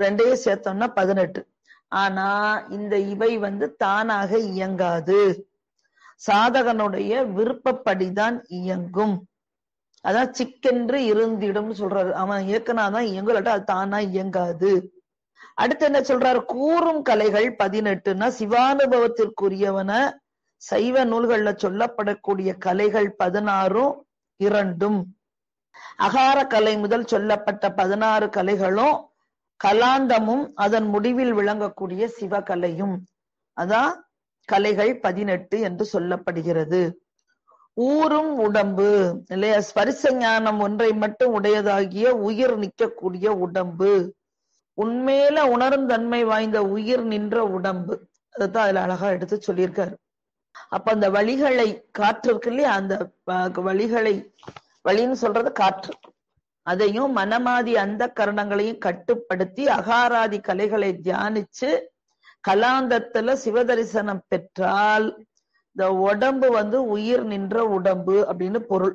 ரெண்டையும் சேர்த்தோம்னா பதினெட்டு ஆனா இந்த இவை வந்து தானாக இயங்காது சாதகனுடைய விருப்பப்படிதான் இயங்கும் அதான் சிக்கென்று இருந்திடும் சொல்றாரு அவன் இயக்குனாதான் இயங்கும் இல்லாட்டா அது தானா இயங்காது அடுத்து என்ன சொல்றாரு கூறும் கலைகள் பதினெட்டுன்னா சிவானுபவத்திற்குரியவன சைவ நூல்கள்ல சொல்லப்படக்கூடிய கலைகள் பதினாறும் இரண்டும் அகார கலை முதல் சொல்லப்பட்ட பதினாறு கலைகளும் கலாந்தமும் அதன் முடிவில் விளங்கக்கூடிய சிவகலையும் அதான் கலைகள் பதினெட்டு என்று சொல்லப்படுகிறது ஊரும் உடம்பு இல்லையா ஸ்பரிச ஞானம் ஒன்றை மட்டும் உடையதாகிய உயிர் நிற்கக்கூடிய உடம்பு உண்மையில உணரும் தன்மை வாய்ந்த உயிர் நின்ற உடம்பு அதுதான் அதுல அழகா எடுத்து சொல்லியிருக்காரு அப்ப அந்த வழிகளை காற்று இருக்கு இல்லையா அந்த ப- வழிகளை வழின்னு சொல்றது காற்று அதையும் மனமாதி அந்த கரணங்களையும் கட்டுப்படுத்தி அகாராதி கலைகளை தியானிச்சு கலாந்தத்துல சிவதரிசனம் பெற்றால் இந்த உடம்பு வந்து உயிர் நின்ற உடம்பு அப்படின்னு பொருள்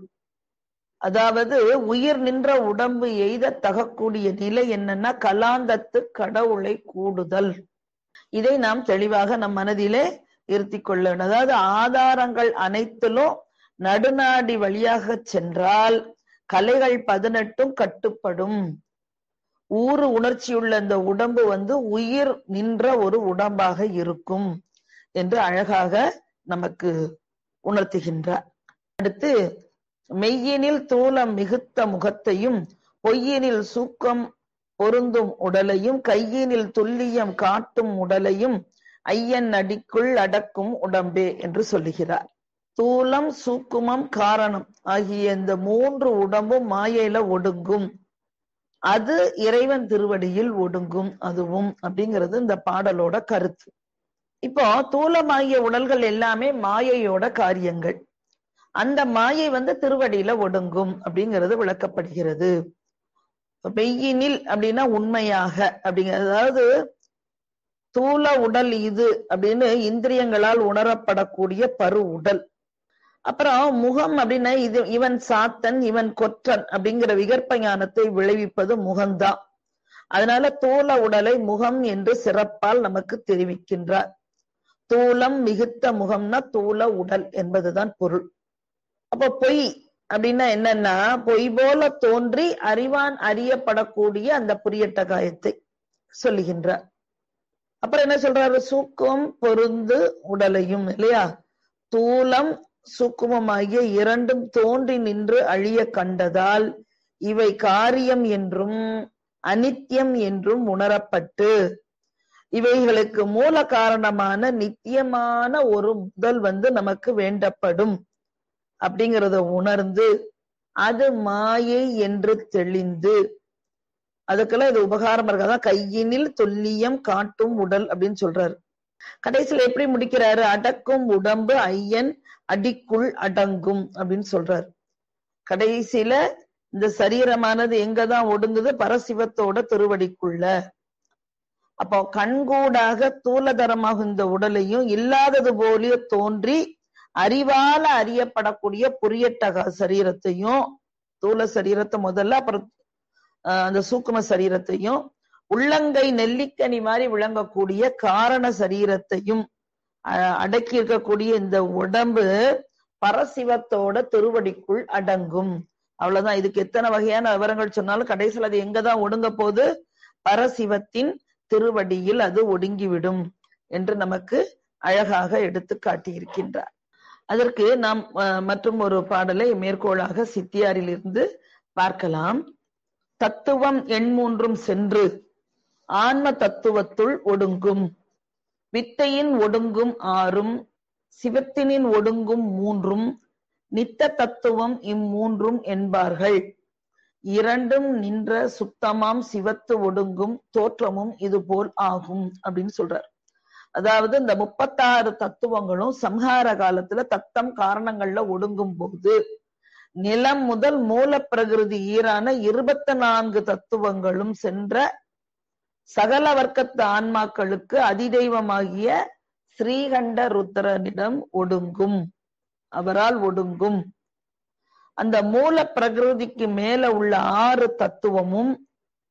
அதாவது உயிர் நின்ற உடம்பு எய்த தகக்கூடிய நிலை என்னன்னா கலாந்தத்து கடவுளை கூடுதல் இதை நாம் தெளிவாக நம் மனதிலே இருத்தி கொள்ள வேண்டும் அதாவது ஆதாரங்கள் அனைத்திலும் நடுநாடி வழியாக சென்றால் கலைகள் பதினெட்டும் கட்டுப்படும் ஊறு உணர்ச்சியுள்ள இந்த உடம்பு வந்து உயிர் நின்ற ஒரு உடம்பாக இருக்கும் என்று அழகாக நமக்கு உணர்த்துகின்றார் அடுத்து மெய்யினில் தூலம் மிகுத்த முகத்தையும் பொய்யினில் சூக்கம் பொருந்தும் உடலையும் கையினில் துல்லியம் காட்டும் உடலையும் ஐயன் அடிக்குள் அடக்கும் உடம்பே என்று சொல்லுகிறார் தூலம் சூக்குமம் காரணம் ஆகிய இந்த மூன்று உடம்பும் மாயையில ஒடுங்கும் அது இறைவன் திருவடியில் ஒடுங்கும் அதுவும் அப்படிங்கிறது இந்த பாடலோட கருத்து இப்போ தூலமாகிய உடல்கள் எல்லாமே மாயையோட காரியங்கள் அந்த மாயை வந்து திருவடியில ஒடுங்கும் அப்படிங்கிறது விளக்கப்படுகிறது மெய்யினில் அப்படின்னா உண்மையாக அப்படிங்கிறது அதாவது தூல உடல் இது அப்படின்னு இந்திரியங்களால் உணரப்படக்கூடிய பரு உடல் அப்புறம் முகம் அப்படின்னா இது இவன் சாத்தன் இவன் கொற்றன் அப்படிங்கிற விகற்ப ஞானத்தை விளைவிப்பது முகம்தான் அதனால தூல உடலை முகம் என்று சிறப்பால் நமக்கு தெரிவிக்கின்றார் தூலம் மிகுத்த முகம்னா தூல உடல் என்பதுதான் பொருள் அப்ப பொய் அப்படின்னா என்னன்னா பொய் போல தோன்றி அறிவான் அறியப்படக்கூடிய அந்த புரியட்ட காயத்தை சொல்லுகின்றார் அப்புறம் என்ன சொல்றாரு சூக்கம் பொருந்து உடலையும் இல்லையா தூலம் சூக்குமமாகிய இரண்டும் தோன்றி நின்று அழிய கண்டதால் இவை காரியம் என்றும் அனித்தியம் என்றும் உணரப்பட்டு இவைகளுக்கு மூல காரணமான நித்தியமான ஒரு முதல் வந்து நமக்கு வேண்டப்படும் அப்படிங்கிறத உணர்ந்து அது மாயை என்று தெளிந்து அதுக்கெல்லாம் இது உபகாரம் இருக்காதான் கையினில் தொல்லியம் காட்டும் உடல் அப்படின்னு சொல்றாரு கடைசியில எப்படி முடிக்கிறாரு அடக்கும் உடம்பு ஐயன் அடிக்குள் அடங்கும் அப்படின்னு சொல்றாரு கடைசியில இந்த சரீரமானது எங்கதான் ஒடுங்குது பரசிவத்தோட திருவடிக்குள்ள அப்போ கண்கூடாக தூலதரமாக இந்த உடலையும் இல்லாதது போலிய தோன்றி அறிவால அறியப்படக்கூடிய புரியட்டக சரீரத்தையும் தூல சரீரத்தை முதல்ல அப்புறம் ஆஹ் அந்த சூக்கும சரீரத்தையும் உள்ளங்கை நெல்லிக்கனி மாதிரி விளங்கக்கூடிய காரண சரீரத்தையும் அஹ் அடக்கி இருக்கக்கூடிய இந்த உடம்பு பரசிவத்தோட திருவடிக்குள் அடங்கும் அவ்வளவுதான் இதுக்கு எத்தனை வகையான விவரங்கள் சொன்னாலும் கடைசியில் அது எங்கதான் ஒடுங்க போது பரசிவத்தின் திருவடியில் அது ஒடுங்கிவிடும் என்று நமக்கு அழகாக எடுத்து காட்டியிருக்கின்றார் அதற்கு நாம் அஹ், மற்றும் ஒரு பாடலை மேற்கோளாக சித்தியாரில் இருந்து பார்க்கலாம் தத்துவம் எண் மூன்றும் சென்று ஆன்ம தத்துவத்துள் ஒடுங்கும் வித்தையின் ஒடுங்கும் ஆறும் சிவத்தினின் ஒடுங்கும் மூன்றும் நித்த தத்துவம் இம்மூன்றும் என்பார்கள் இரண்டும் நின்ற சுத்தமாம் சிவத்து ஒடுங்கும் தோற்றமும் இதுபோல் ஆகும் அப்படின்னு சொல்றார் அதாவது இந்த முப்பத்தாறு தத்துவங்களும் சம்ஹார காலத்துல தத்தம் காரணங்கள்ல ஒடுங்கும் போது நிலம் முதல் மூல பிரகிருதி ஈரான இருபத்தி நான்கு தத்துவங்களும் சென்ற சகல வர்க்கத்து ஆன்மாக்களுக்கு அதிதெய்வமாகிய ஸ்ரீகண்ட ருத்ரனிடம் ஒடுங்கும் அவரால் ஒடுங்கும் அந்த மூல பிரகிருதிக்கு மேல உள்ள ஆறு தத்துவமும்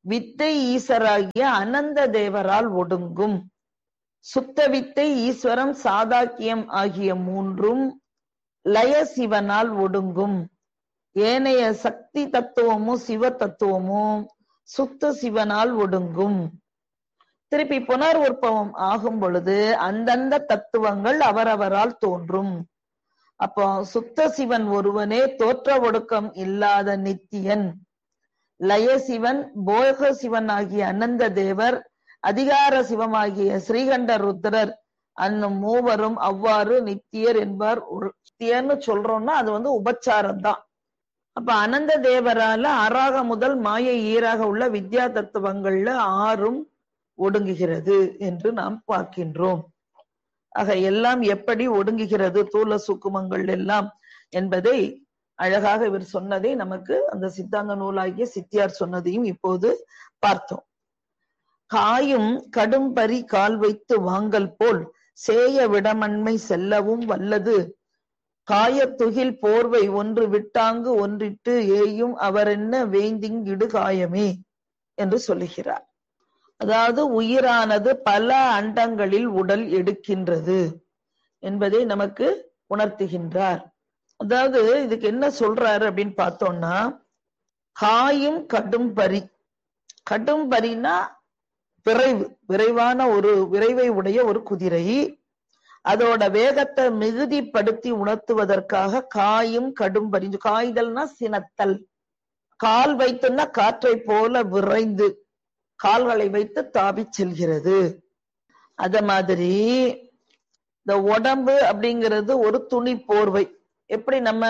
வித்தை ஈசராகிய அனந்த தேவரால் ஒடுங்கும் சுத்த வித்தை ஈஸ்வரம் சாதாக்கியம் ஆகிய மூன்றும் லய சிவனால் ஒடுங்கும் ஏனைய சக்தி தத்துவமும் சிவ தத்துவமும் சுத்த சிவனால் ஒடுங்கும் திருப்பி புனர் உற்பவம் ஆகும் பொழுது அந்தந்த தத்துவங்கள் அவரவரால் தோன்றும் அப்போ சுத்த சிவன் ஒருவனே தோற்ற ஒடுக்கம் இல்லாத நித்தியன் லய சிவன் போக சிவன் ஆகிய அனந்த தேவர் அதிகார சிவமாகிய ஸ்ரீகண்ட ருத்ரர் அன்னும் மூவரும் அவ்வாறு நித்தியர் என்பார் நித்தியன்னு சொல்றோம்னா அது வந்து உபச்சாரம் தான் அப்ப அனந்த தேவரால அராக முதல் மாய ஈராக உள்ள வித்யா தத்துவங்கள்ல ஆறும் ஒடுங்குகிறது என்று நாம் பார்க்கின்றோம் ஆக எல்லாம் எப்படி ஒடுங்குகிறது தூல சுக்குமங்கள் எல்லாம் என்பதை அழகாக இவர் சொன்னதை நமக்கு அந்த சித்தாந்த நூலாகிய சித்தியார் சொன்னதையும் இப்போது பார்த்தோம் காயும் கடும்பரி கால் வைத்து வாங்கல் போல் சேய விடமண்மை செல்லவும் வல்லது காயத்துகில் போர்வை ஒன்று விட்டாங்கு ஒன்றிட்டு ஏயும் அவரென்ன வேந்திங்கிடு காயமே என்று சொல்லுகிறார் அதாவது உயிரானது பல அண்டங்களில் உடல் எடுக்கின்றது என்பதை நமக்கு உணர்த்துகின்றார் அதாவது இதுக்கு என்ன சொல்றாரு அப்படின்னு பார்த்தோம்னா காயும் கடும் பரி கடும் பரினா விரைவு விரைவான ஒரு விரைவை உடைய ஒரு குதிரை அதோட வேகத்தை மிகுதிப்படுத்தி உணர்த்துவதற்காக காயும் கடும் பரி காய்தல்னா சினத்தல் கால் வைத்துன்னா காற்றை போல விரைந்து கால்களை வைத்து தாவி செல்கிறது அத மாதிரி இந்த உடம்பு அப்படிங்கிறது ஒரு துணி போர்வை எப்படி நம்ம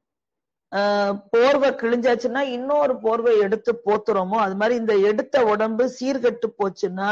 போர்வை கிழிஞ்சாச்சுன்னா இன்னொரு போர்வை எடுத்து போத்துறோமோ அது மாதிரி இந்த எடுத்த உடம்பு சீர்கெட்டு போச்சுன்னா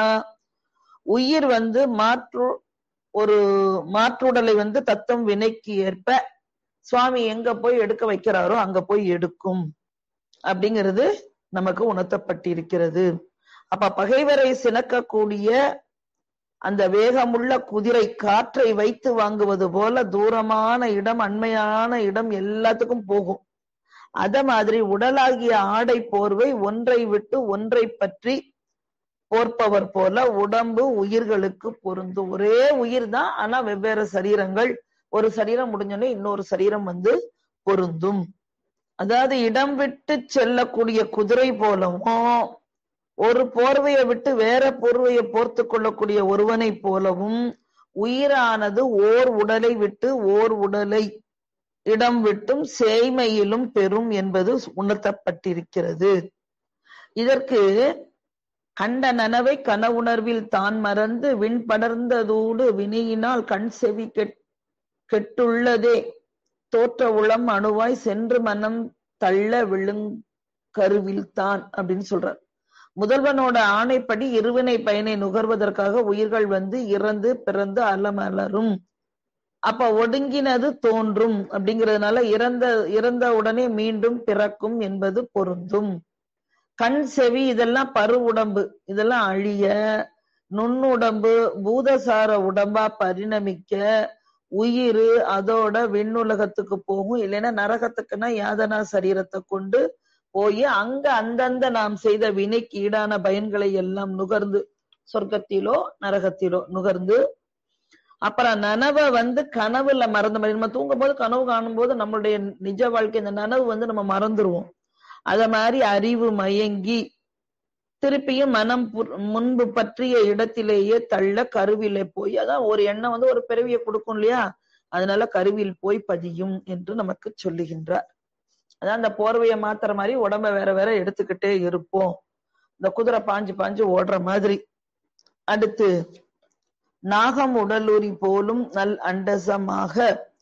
உயிர் வந்து மாற்று ஒரு மாற்றுடலை வந்து தத்தம் வினைக்கு ஏற்ப சுவாமி எங்க போய் எடுக்க வைக்கிறாரோ அங்க போய் எடுக்கும் அப்படிங்கிறது நமக்கு உணர்த்தப்பட்டிருக்கிறது அப்ப பகைவரை சினக்கக்கூடிய அந்த வேகமுள்ள குதிரை காற்றை வைத்து வாங்குவது போல தூரமான இடம் அண்மையான இடம் எல்லாத்துக்கும் போகும் அத மாதிரி உடலாகிய ஆடை போர்வை ஒன்றை விட்டு ஒன்றை பற்றி போர்ப்பவர் போல உடம்பு உயிர்களுக்கு பொருந்தும் ஒரே உயிர் தான் ஆனா வெவ்வேறு சரீரங்கள் ஒரு சரீரம் முடிஞ்சோடனே இன்னொரு சரீரம் வந்து பொருந்தும் அதாவது இடம் விட்டு செல்லக்கூடிய குதிரை போலவும் ஒரு போர்வையை விட்டு வேற போர்வையை போர்த்து கொள்ளக்கூடிய ஒருவனை போலவும் உயிரானது ஓர் உடலை விட்டு ஓர் உடலை இடம் விட்டும் சேய்மையிலும் பெறும் என்பது உணர்த்தப்பட்டிருக்கிறது இதற்கு கண்ட நனவை கனவுணர்வில் தான் மறந்து விண் படர்ந்ததோடு வினையினால் கண் செவி கெட்டுள்ளதே தோற்ற உளம் அணுவாய் சென்று மனம் தள்ள விழுங்கருவில் தான் அப்படின்னு சொல்றார் முதல்வனோட ஆணைப்படி இருவினை பயனை நுகர்வதற்காக உயிர்கள் வந்து இறந்து பிறந்து அலமலரும் அப்ப ஒடுங்கினது தோன்றும் அப்படிங்கிறதுனால இறந்த இறந்த உடனே மீண்டும் பிறக்கும் என்பது பொருந்தும் கண் செவி இதெல்லாம் பரு உடம்பு இதெல்லாம் அழிய நுண்ணுடம்பு பூதசார உடம்பா பரிணமிக்க உயிர் அதோட விண்ணுலகத்துக்கு போகும் இல்லைன்னா நரகத்துக்குன்னா யாதனா சரீரத்தை கொண்டு போய் அங்க அந்தந்த நாம் செய்த வினைக்கு ஈடான பயன்களை எல்லாம் நுகர்ந்து சொர்க்கத்திலோ நரகத்திலோ நுகர்ந்து அப்புறம் நனவை வந்து கனவுல மறந்த மாதிரி நம்ம தூங்கும் போது கனவு காணும் போது நம்மளுடைய நிஜ வாழ்க்கை இந்த நனவு வந்து நம்ம மறந்துருவோம் அத மாதிரி அறிவு மயங்கி திருப்பியும் மனம் முன்பு பற்றிய இடத்திலேயே தள்ள கருவிலே போய் அதான் ஒரு எண்ணம் வந்து ஒரு பிறவியை கொடுக்கும் இல்லையா அதனால கருவில் போய் பதியும் என்று நமக்கு சொல்லுகின்றார் அதான் அந்த போர்வையை மாத்துற மாதிரி உடம்ப வேற வேற எடுத்துக்கிட்டே இருப்போம் இந்த குதிரை பாஞ்சு பாஞ்சு ஓடுற மாதிரி அடுத்து நாகம் உடலுரி போலும் நல் அண்டசமாக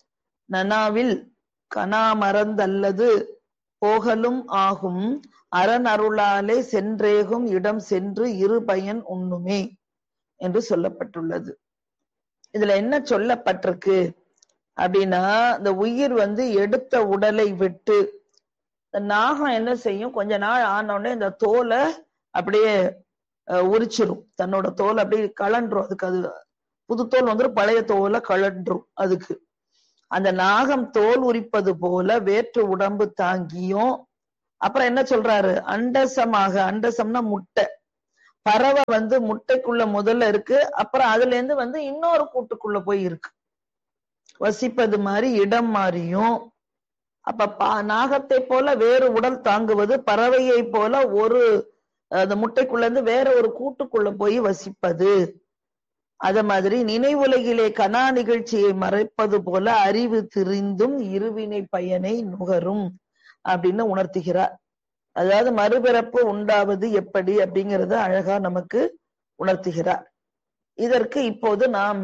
நனாவில் கனாமறந்தல்லது போகலும் ஆகும் அரண் அருளாலே சென்றேகும் இடம் சென்று இரு பயன் உண்ணுமே என்று சொல்லப்பட்டுள்ளது இதுல என்ன சொல்லப்பட்டிருக்கு அப்படின்னா இந்த உயிர் வந்து எடுத்த உடலை விட்டு இந்த நாகம் என்ன செய்யும் கொஞ்ச நாள் ஆனோடனே இந்த தோலை அப்படியே உரிச்சிரும் தன்னோட தோல் அப்படியே கலன்றும் அதுக்கு அது புது தோல் வந்துடும் பழைய தோலை கலன்றும் அதுக்கு அந்த நாகம் தோல் உரிப்பது போல வேற்று உடம்பு தாங்கியும் அப்புறம் என்ன சொல்றாரு அண்டசமாக அண்டசம்னா முட்டை பறவை வந்து முட்டைக்குள்ள முதல்ல இருக்கு அப்புறம் அதுல இருந்து வந்து இன்னொரு கூட்டுக்குள்ள போய் இருக்கு வசிப்பது மாதிரி இடம் மாறியும் அப்ப பா நாகத்தை போல வேறு உடல் தாங்குவது பறவையை போல ஒரு அந்த முட்டைக்குள்ள இருந்து வேற ஒரு கூட்டுக்குள்ள போய் வசிப்பது அத மாதிரி நினைவுலகிலே கனா நிகழ்ச்சியை மறைப்பது போல அறிவு திரிந்தும் இருவினை பயனை நுகரும் அப்படின்னு உணர்த்துகிறார் அதாவது மறுபிறப்பு உண்டாவது எப்படி அப்படிங்கறத அழகா நமக்கு உணர்த்துகிறார் இதற்கு இப்போது நாம்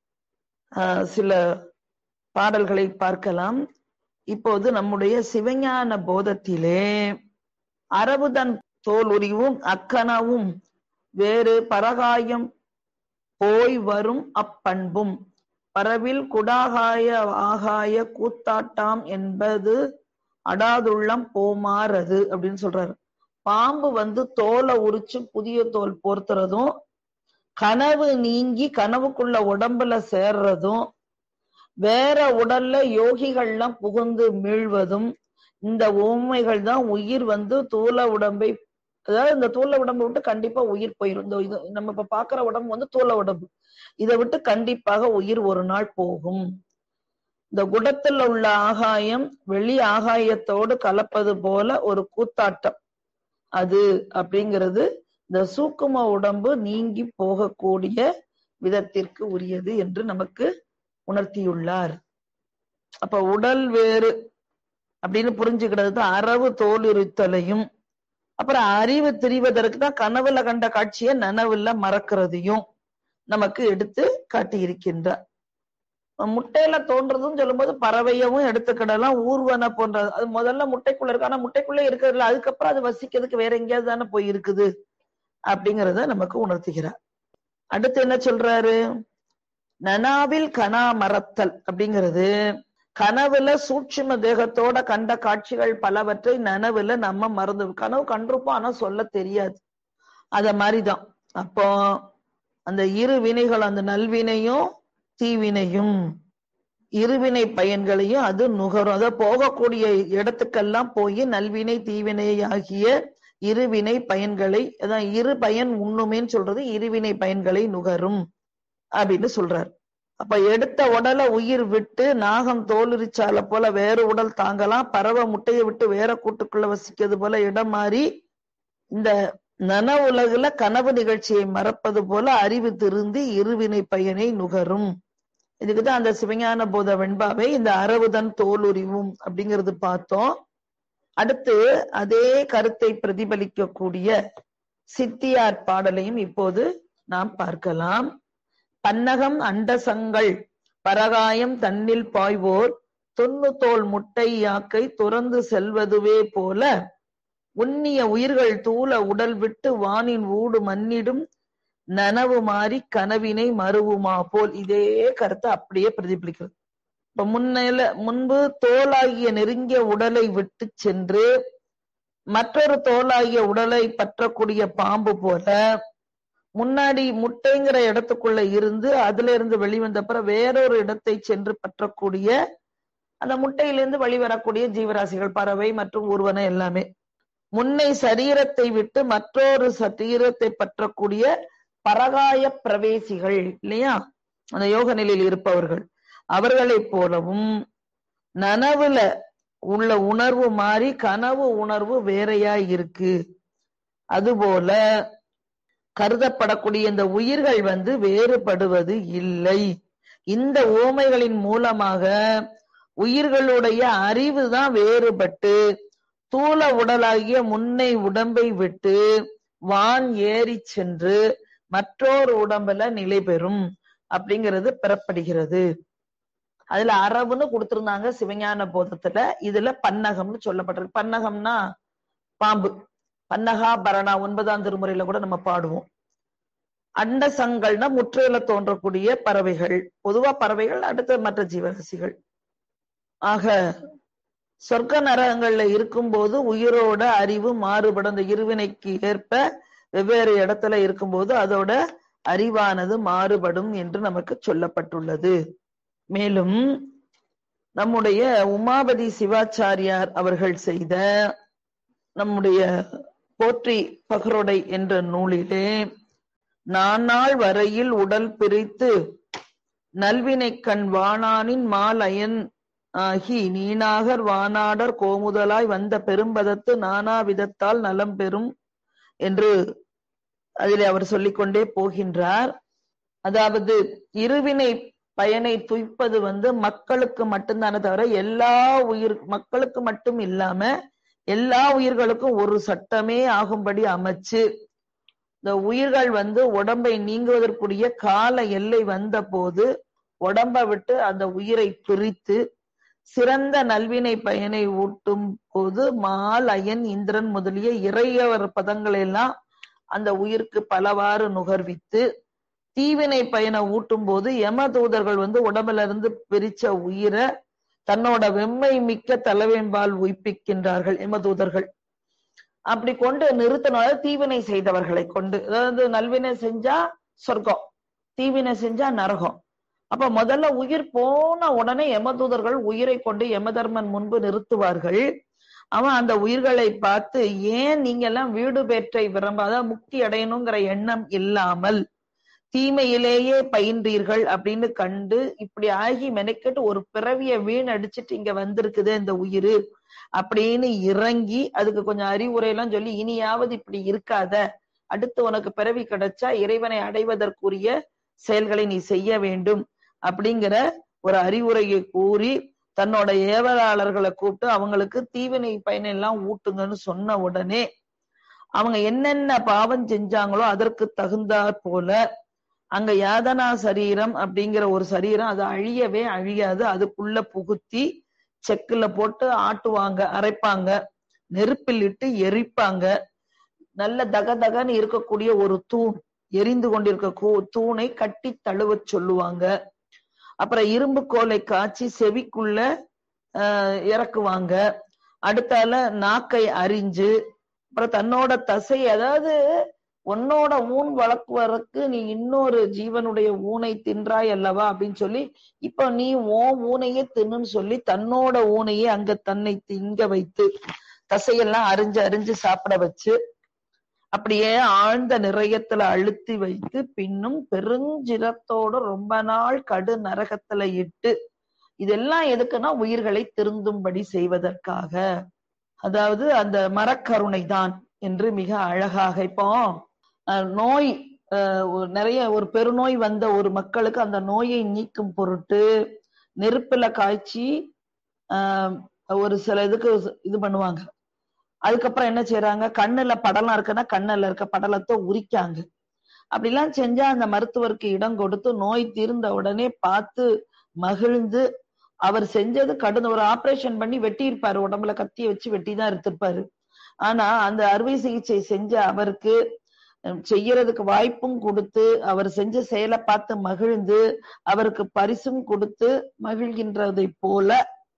சில பாடல்களை பார்க்கலாம் இப்போது நம்முடைய சிவஞான போதத்திலே அரபுதன் தோல் உரிவும் அக்கனவும் வேறு பரகாயம் போய் வரும் அப்பண்பும் பரவில் குடாகாய ஆகாய கூத்தாட்டாம் என்பது அடாதுள்ளம் போமாறது அப்படின்னு சொல்றாரு பாம்பு வந்து தோலை உரிச்சு புதிய தோல் போர்த்துறதும் கனவு நீங்கி கனவுக்குள்ள உடம்புல சேர்றதும் வேற உடல்ல யோகிகள்லாம் புகுந்து மீழ்வதும் இந்த ஓமைகள் தான் உயிர் வந்து தூள உடம்பை அதாவது இந்த தூள உடம்பை விட்டு கண்டிப்பா உயிர் போயிரும் இந்த இது நம்ம இப்ப பாக்குற உடம்பு வந்து தூள உடம்பு இதை விட்டு கண்டிப்பாக உயிர் ஒரு நாள் போகும் இந்த குடத்துல உள்ள ஆகாயம் வெளி ஆகாயத்தோடு கலப்பது போல ஒரு கூத்தாட்டம் அது அப்படிங்கிறது இந்த சூக்கும உடம்பு நீங்கி போகக்கூடிய விதத்திற்கு உரியது என்று நமக்கு உணர்த்தியுள்ளார் அப்ப உடல் வேறு அப்படின்னு புரிஞ்சுக்கிறது தான் அரவு தோல் இருத்தலையும் அப்புறம் அறிவு திரிவதற்கு தான் கனவுல கண்ட காட்சியை நனவுல மறக்கிறதையும் நமக்கு எடுத்து காட்டி இருக்கின்றார் முட்டையில தோன்றதும் சொல்லும்போது பறவையவும் எடுத்துக்கிடலாம் ஊர்வன போன்ற அது முதல்ல முட்டைக்குள்ள இருக்கு ஆனா முட்டைக்குள்ளே இருக்கிறதுல அதுக்கப்புறம் அது வசிக்கிறதுக்கு வேற எங்கேயாவது தானே போய் இருக்குது அப்படிங்கறத நமக்கு உணர்த்துகிறார் அடுத்து என்ன சொல்றாரு நனாவில் கனா மறத்தல் அப்படிங்கிறது கனவுல சூட்சும தேகத்தோட கண்ட காட்சிகள் பலவற்றை நனவுல நம்ம மறந்து கனவு கண்டிருப்போம் ஆனா சொல்ல தெரியாது அத மாதிரிதான் அப்போ அந்த இரு வினைகள் அந்த நல்வினையும் தீவினையும் இருவினை பயன்களையும் அது நுகரும் அத போகக்கூடிய இடத்துக்கெல்லாம் போய் நல்வினை தீவினை ஆகிய இருவினை பயன்களை அதான் இரு பயன் உண்ணுமேன்னு சொல்றது இருவினை பயன்களை நுகரும் அப்படின்னு சொல்றார் அப்ப எடுத்த உடலை உயிர் விட்டு நாகம் தோலுரிச்சால போல வேற உடல் தாங்கலாம் பறவை முட்டையை விட்டு வேற கூட்டுக்குள்ள வசிக்கிறது போல இடம் மாறி இந்த நன உலகுல கனவு நிகழ்ச்சியை மறப்பது போல அறிவு திருந்தி இருவினை பயனை நுகரும் இதுக்குதான் அந்த சிவஞான போத வெண்பாவை இந்த அரவுதன் தோலுரிவும் அப்படிங்கிறது பார்த்தோம் அடுத்து அதே கருத்தை பிரதிபலிக்கக்கூடிய சித்தியார் பாடலையும் இப்போது நாம் பார்க்கலாம் பன்னகம் அண்டசங்கள் பரகாயம் தன்னில் பாய்வோர் தொன்னு தோல் முட்டை யாக்கை துறந்து செல்வதுவே போல உன்னிய உயிர்கள் தூள உடல் விட்டு வானின் ஊடு மன்னிடும் நனவு மாறி கனவினை மறுவுமா போல் இதே கருத்தை அப்படியே பிரதிபலிக்கிறது இப்ப முன்னில முன்பு தோலாகிய நெருங்கிய உடலை விட்டு சென்று மற்றொரு தோலாகிய உடலை பற்றக்கூடிய பாம்பு போல முன்னாடி முட்டைங்கிற இடத்துக்குள்ள இருந்து அதுல இருந்து வெளிவந்த அப்புறம் வேறொரு இடத்தை சென்று பற்றக்கூடிய அந்த முட்டையிலிருந்து வெளிவரக்கூடிய ஜீவராசிகள் பறவை மற்றும் ஊர்வன எல்லாமே முன்னை சரீரத்தை விட்டு மற்றொரு சரீரத்தை பற்றக்கூடிய பரகாய பிரவேசிகள் இல்லையா அந்த யோக நிலையில் இருப்பவர்கள் அவர்களைப் போலவும் நனவுல உள்ள உணர்வு மாறி கனவு உணர்வு வேறையா இருக்கு அதுபோல கருதப்படக்கூடிய இந்த உயிர்கள் வந்து வேறுபடுவது இல்லை இந்த ஓமைகளின் மூலமாக உயிர்களுடைய அறிவு தான் வேறுபட்டு தூள உடலாகிய முன்னை உடம்பை விட்டு வான் ஏறி சென்று மற்றொரு உடம்புல நிலை பெறும் அப்படிங்கிறது பெறப்படுகிறது அதுல அரபுன்னு கொடுத்திருந்தாங்க சிவஞான போதத்துல இதுல பன்னகம்னு சொல்லப்பட்டிருக்கு பன்னகம்னா பாம்பு பன்னகா பரணா ஒன்பதாம் திருமுறையில கூட நம்ம பாடுவோம் அண்டசங்கள்னா முற்றையில தோன்றக்கூடிய பறவைகள் பொதுவா பறவைகள் அடுத்த மற்ற ஜீவராசிகள் ஆக சொர்க்க நரகங்கள்ல இருக்கும்போது உயிரோட அறிவு மாறுபடும் அந்த இருவினைக்கு ஏற்ப வெவ்வேறு இடத்துல இருக்கும்போது அதோட அறிவானது மாறுபடும் என்று நமக்கு சொல்லப்பட்டுள்ளது மேலும் நம்முடைய உமாபதி சிவாச்சாரியார் அவர்கள் செய்த நம்முடைய போற்றி பகருடை என்ற நூலிலே நானாள் வரையில் உடல் பிரித்து நல்வினை கண் வாணானின் மாலயன் ஆகி நீனாகர் வானாடர் கோமுதலாய் வந்த பெரும்பதத்து நானா விதத்தால் நலம் பெறும் என்று அதிலே அவர் சொல்லிக்கொண்டே போகின்றார் அதாவது இருவினை பயனை துய்ப்பது வந்து மக்களுக்கு மட்டும்தானே தவிர எல்லா உயிர் மக்களுக்கு மட்டும் இல்லாம எல்லா உயிர்களுக்கும் ஒரு சட்டமே ஆகும்படி அமைச்சு இந்த உயிர்கள் வந்து உடம்பை நீங்குவதற்குரிய கால எல்லை வந்த போது உடம்ப விட்டு அந்த உயிரை பிரித்து சிறந்த நல்வினை பயனை ஊட்டும் போது மால் அயன் இந்திரன் முதலிய இறையவர் பதங்களை எல்லாம் அந்த உயிருக்கு பலவாறு நுகர்வித்து தீவினை பயனை ஊட்டும் போது யம தூதர்கள் வந்து உடம்புல இருந்து பிரிச்ச உயிரை தன்னோட வெம்மை மிக்க தலைவெம்பால் உயிப்பிக்கின்றார்கள் யமதூதர்கள் அப்படி கொண்டு நிறுத்தினால தீவினை செய்தவர்களை கொண்டு அதாவது நல்வினை செஞ்சா சொர்க்கம் தீவினை செஞ்சா நரகம் அப்ப முதல்ல உயிர் போன உடனே யமதூதர்கள் உயிரை கொண்டு யமதர்மன் முன்பு நிறுத்துவார்கள் அவன் அந்த உயிர்களை பார்த்து ஏன் நீங்க எல்லாம் வீடு பேற்றை விரும்பாத முக்தி அடையணுங்கிற எண்ணம் இல்லாமல் தீமையிலேயே பயின்றீர்கள் அப்படின்னு கண்டு இப்படி ஆகி மெனக்கெட்டு ஒரு பிறவிய வீண் அடிச்சிட்டு இங்க வந்திருக்குது இந்த உயிர் அப்படின்னு இறங்கி அதுக்கு கொஞ்சம் அறிவுரை எல்லாம் சொல்லி இனியாவது இப்படி இருக்காத அடுத்து உனக்கு பிறவி கிடைச்சா இறைவனை அடைவதற்குரிய செயல்களை நீ செய்ய வேண்டும் அப்படிங்கிற ஒரு அறிவுரையை கூறி தன்னோட ஏவலாளர்களை கூப்பிட்டு அவங்களுக்கு தீவினை பயனை எல்லாம் ஊட்டுங்கன்னு சொன்ன உடனே அவங்க என்னென்ன பாவம் செஞ்சாங்களோ அதற்கு தகுந்தாற் போல அங்க யாதனா சரீரம் அப்படிங்கிற ஒரு சரீரம் அது அழியவே அழியாது அதுக்குள்ள புகுத்தி செக்குல போட்டு ஆட்டுவாங்க அரைப்பாங்க நெருப்பில் இட்டு எரிப்பாங்க நல்ல தக தகன்னு இருக்கக்கூடிய ஒரு தூண் எரிந்து கொண்டிருக்க தூணை கட்டி தழுவ சொல்லுவாங்க அப்புறம் இரும்பு கோலை காய்ச்சி செவிக்குள்ள ஆஹ் இறக்குவாங்க அடுத்தால நாக்கை அரிஞ்சு அப்புறம் தன்னோட தசை அதாவது உன்னோட ஊன் வளர்க்குவதற்கு நீ இன்னொரு ஜீவனுடைய ஊனை தின்றாய் அல்லவா அப்படின்னு சொல்லி இப்ப நீ ஓ ஊனையே தின்னுன்னு சொல்லி தன்னோட ஊனையே அங்க தன்னை திங்க வைத்து தசையெல்லாம் அரிஞ்சு அரிஞ்சு சாப்பிட வச்சு அப்படியே ஆழ்ந்த நிறையத்துல அழுத்தி வைத்து பின்னும் பெருஞ்சிரத்தோட ரொம்ப நாள் கடு நரகத்துல இட்டு இதெல்லாம் எதுக்குன்னா உயிர்களை திருந்தும்படி செய்வதற்காக அதாவது அந்த மரக்கருணை தான் என்று மிக அழகாக இப்போ நோய் நிறைய ஒரு பெருநோய் வந்த ஒரு மக்களுக்கு அந்த நோயை நீக்கும் பொருட்டு நெருப்புல காய்ச்சி ஆஹ் ஒரு சில இதுக்கு இது பண்ணுவாங்க அதுக்கப்புறம் என்ன செய்யறாங்க கண்ணுல படலம் இருக்குன்னா கண்ணுல இருக்க படலத்தை உரிக்காங்க அப்படிலாம் செஞ்சா அந்த மருத்துவருக்கு இடம் கொடுத்து நோய் தீர்ந்த உடனே பார்த்து மகிழ்ந்து அவர் செஞ்சது கடுந்த ஒரு ஆபரேஷன் பண்ணி வெட்டி இருப்பாரு உடம்புல கத்திய வச்சு வெட்டி தான் எடுத்திருப்பாரு ஆனா அந்த அறுவை சிகிச்சை செஞ்ச அவருக்கு செய்யறதுக்கு வாய்ப்பும் கொடுத்து அவர் செஞ்ச செயலை பார்த்து மகிழ்ந்து அவருக்கு பரிசும் கொடுத்து மகிழ்கின்றதை போல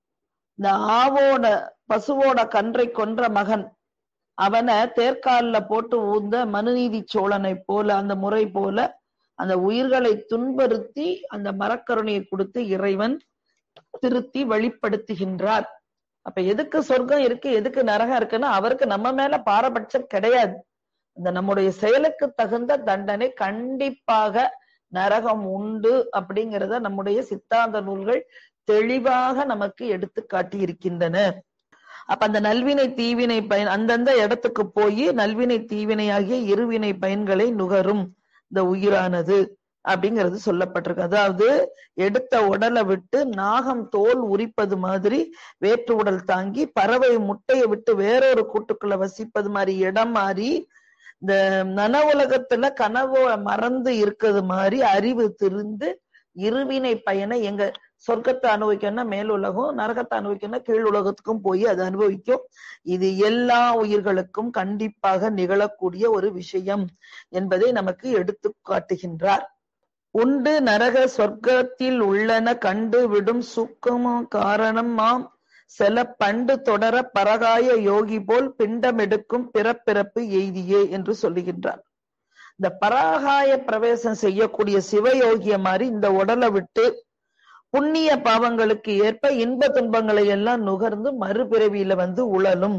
இந்த ஆவோட பசுவோட கன்றை கொன்ற மகன் அவனை தேர்காலில போட்டு ஊந்த மனுநீதி சோழனை போல அந்த முறை போல அந்த உயிர்களை துன்புறுத்தி அந்த மரக்கருணையை கொடுத்து இறைவன் திருத்தி வெளிப்படுத்துகின்றார் அப்ப எதுக்கு சொர்க்கம் இருக்கு எதுக்கு நரகம் இருக்குன்னா அவருக்கு நம்ம மேல பாரபட்சம் கிடையாது இந்த நம்முடைய செயலுக்கு தகுந்த தண்டனை கண்டிப்பாக நரகம் உண்டு அப்படிங்கிறத நம்முடைய சித்தாந்த நூல்கள் தெளிவாக நமக்கு எடுத்து காட்டி இருக்கின்றன அப்ப அந்த நல்வினை தீவினை பயன் அந்தந்த இடத்துக்கு போய் நல்வினை தீவினை ஆகிய இருவினை பயன்களை நுகரும் இந்த உயிரானது அப்படிங்கிறது சொல்லப்பட்டிருக்கு அதாவது எடுத்த உடலை விட்டு நாகம் தோல் உரிப்பது மாதிரி வேற்று உடல் தாங்கி பறவை முட்டையை விட்டு வேறொரு கூட்டுக்குள்ள வசிப்பது மாதிரி இடம் மாறி இந்த நனவுலகத்துல கனவு மறந்து இருக்கிறது மாதிரி அறிவு திருந்து இருவினை பயனை எங்க சொர்க்கத்தை அனுபவிக்கணும்னா மேல் உலகம் நரகத்தை அனுபவிக்கணும்னா கீழ் உலகத்துக்கும் போய் அதை அனுபவிக்கும் இது எல்லா உயிர்களுக்கும் கண்டிப்பாக நிகழக்கூடிய ஒரு விஷயம் என்பதை நமக்கு எடுத்து காட்டுகின்றார் உண்டு நரக சொர்க்கத்தில் உள்ளன கண்டு விடும் சுக்கமோ காரணம் மாம் செல பண்டு தொடர பரகாய யோகி போல் பிண்டம் எடுக்கும் பிறப்பிறப்பு எய்தியே என்று சொல்லுகின்றார் இந்த பராகாய பிரவேசம் செய்யக்கூடிய சிவயோகிய மாதிரி இந்த உடலை விட்டு புண்ணிய பாவங்களுக்கு ஏற்ப இன்ப துன்பங்களை எல்லாம் நுகர்ந்து மறுபிறவியில வந்து உழலும்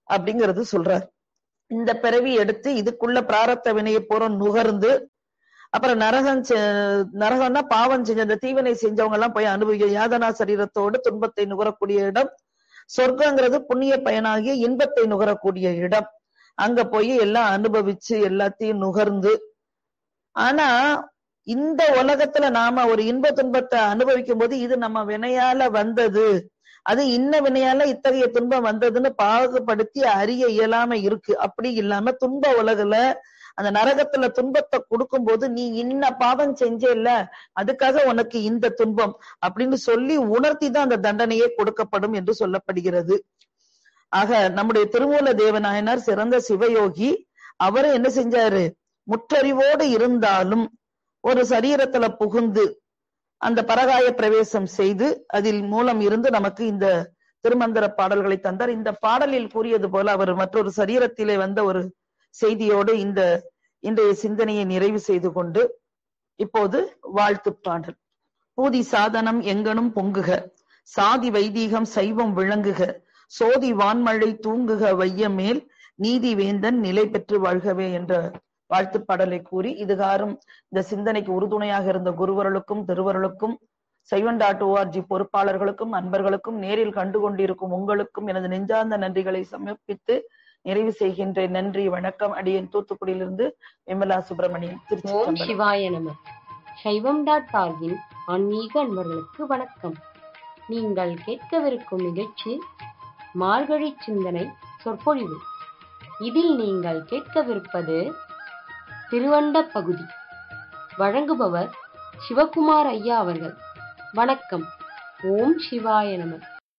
அப்படிங்கறது சொல்றார் இந்த பிறவி எடுத்து இதுக்குள்ள பிராரத்த வினையை பூரம் நுகர்ந்து அப்புறம் நரகம் செ- நரகம்னா பாவம் செஞ்ச அந்த தீவினை செஞ்சவங்க எல்லாம் போய் அனுபவிக்க யாதனா சரீரத்தோடு துன்பத்தை நுகரக்கூடிய இடம் சொர்க்கங்கிறது புண்ணிய பயனாகிய இன்பத்தை நுகரக்கூடிய இடம் அங்க போய் எல்லாம் அனுபவிச்சு எல்லாத்தையும் நுகர்ந்து ஆனா இந்த உலகத்துல நாம ஒரு இன்ப துன்பத்தை அனுபவிக்கும் போது இது நம்ம வினையால வந்தது அது இன்ன வினையால இத்தகைய துன்பம் வந்ததுன்னு பாகுபடுத்தி அறிய இயலாம இருக்கு அப்படி இல்லாம துன்ப உலகுல அந்த நரகத்துல துன்பத்தை கொடுக்கும் போது நீ இன்ன பாவம் செஞ்சேல்ல அதுக்காக உனக்கு இந்த துன்பம் அப்படின்னு சொல்லி உணர்த்தி தான் அந்த தண்டனையே கொடுக்கப்படும் என்று சொல்லப்படுகிறது ஆக நம்முடைய திருமூல தேவநாயனார் சிறந்த சிவயோகி அவரு என்ன செஞ்சாரு முற்றறிவோடு இருந்தாலும் ஒரு சரீரத்துல புகுந்து அந்த பரகாய பிரவேசம் செய்து அதில் மூலம் இருந்து நமக்கு இந்த திருமந்திர பாடல்களை தந்தார் இந்த பாடலில் கூறியது போல அவர் மற்றொரு சரீரத்திலே வந்த ஒரு செய்தியோடு இந்த இன்றைய சிந்தனையை நிறைவு செய்து கொண்டு இப்போது வாழ்த்து பாடல் பூதி சாதனம் எங்கனும் பொங்குக சாதி வைதீகம் சைவம் விளங்குக சோதி வான்மழை தூங்குக வையமேல் நீதி வேந்தன் நிலை பெற்று வாழ்கவே என்ற வாழ்த்து பாடலை கூறி இதுகாரும் இந்த சிந்தனைக்கு உறுதுணையாக இருந்த குருவர்களுக்கும் திருவருளுக்கும் சைவன் டாட் ஓஆர்ஜி பொறுப்பாளர்களுக்கும் அன்பர்களுக்கும் நேரில் கண்டு கொண்டிருக்கும் உங்களுக்கும் எனது நெஞ்சார்ந்த நன்றிகளை சமர்ப்பித்து நிறைவு செய்கின்றேன் நன்றி வணக்கம் அடியேன் தூத்துக்குடியிலிருந்து விமலா சுப்பிரமணியன் ஓம் திருச்சி சிவாய நம சைவம் டாட் ஆர்கின் ஆன்மீக அன்பர்களுக்கு வணக்கம் நீங்கள் கேட்கவிருக்கும் நிகழ்ச்சி மார்கழி சிந்தனை சொற்பொழிவு இதில் நீங்கள் கேட்கவிருப்பது திருவண்ட பகுதி வழங்குபவர் சிவகுமார் ஐயா அவர்கள் வணக்கம் ஓம் சிவாய நம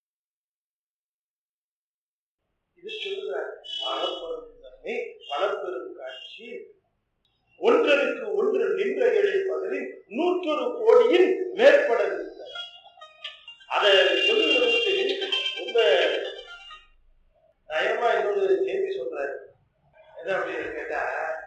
இது சொல்லுகிறார் அறப்பெரும் தன்மை பலப்பெரும் காட்சி ஒன்றனுக்கு ஒன்று நின்ற இழைப்பதில் நூற்றொரு கோடியின் மேற்பட இருக்கிறார் அதை சொல்லுகிறது ரொம்ப நயமா இன்னொரு செய்தி சொல்றாரு என்ன அப்படின்னு கேட்டா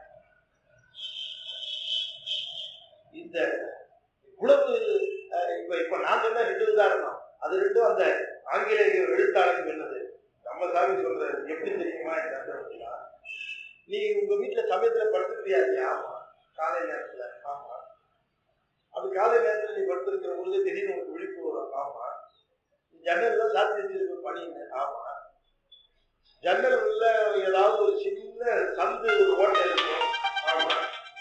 இந்த இவ்வளவு அஹ், இப்ப இப்ப நான் சொன்ன ரெண்டு உதாரணம் அது ரெண்டும் அந்த ஆங்கிலேய எழுத்தாளர் சொன்னது நம்ம சாமி சொல்றாரு எப்படி தெரியுமா இந்த அனுபவத்தினா நீ உங்க வீட்டுல சமயத்துல படுத்துக்கிறியா இல்லையா? ஆமா காலை நேரத்துல ஆமா அப்படி காலை நேரத்துல நீ படுத்திருக்கிற பொழுது திடீர்னு உனக்கு விழிப்பு வரும் ஆமா ஜன்னல்ல சாத்தி வச்சிருக்க பணின்னு ஆமா ஜன்னல்ல ஏதாவது ஒரு சின்ன சந்து ஒரு ஓட்டை இருக்கும் ஆமா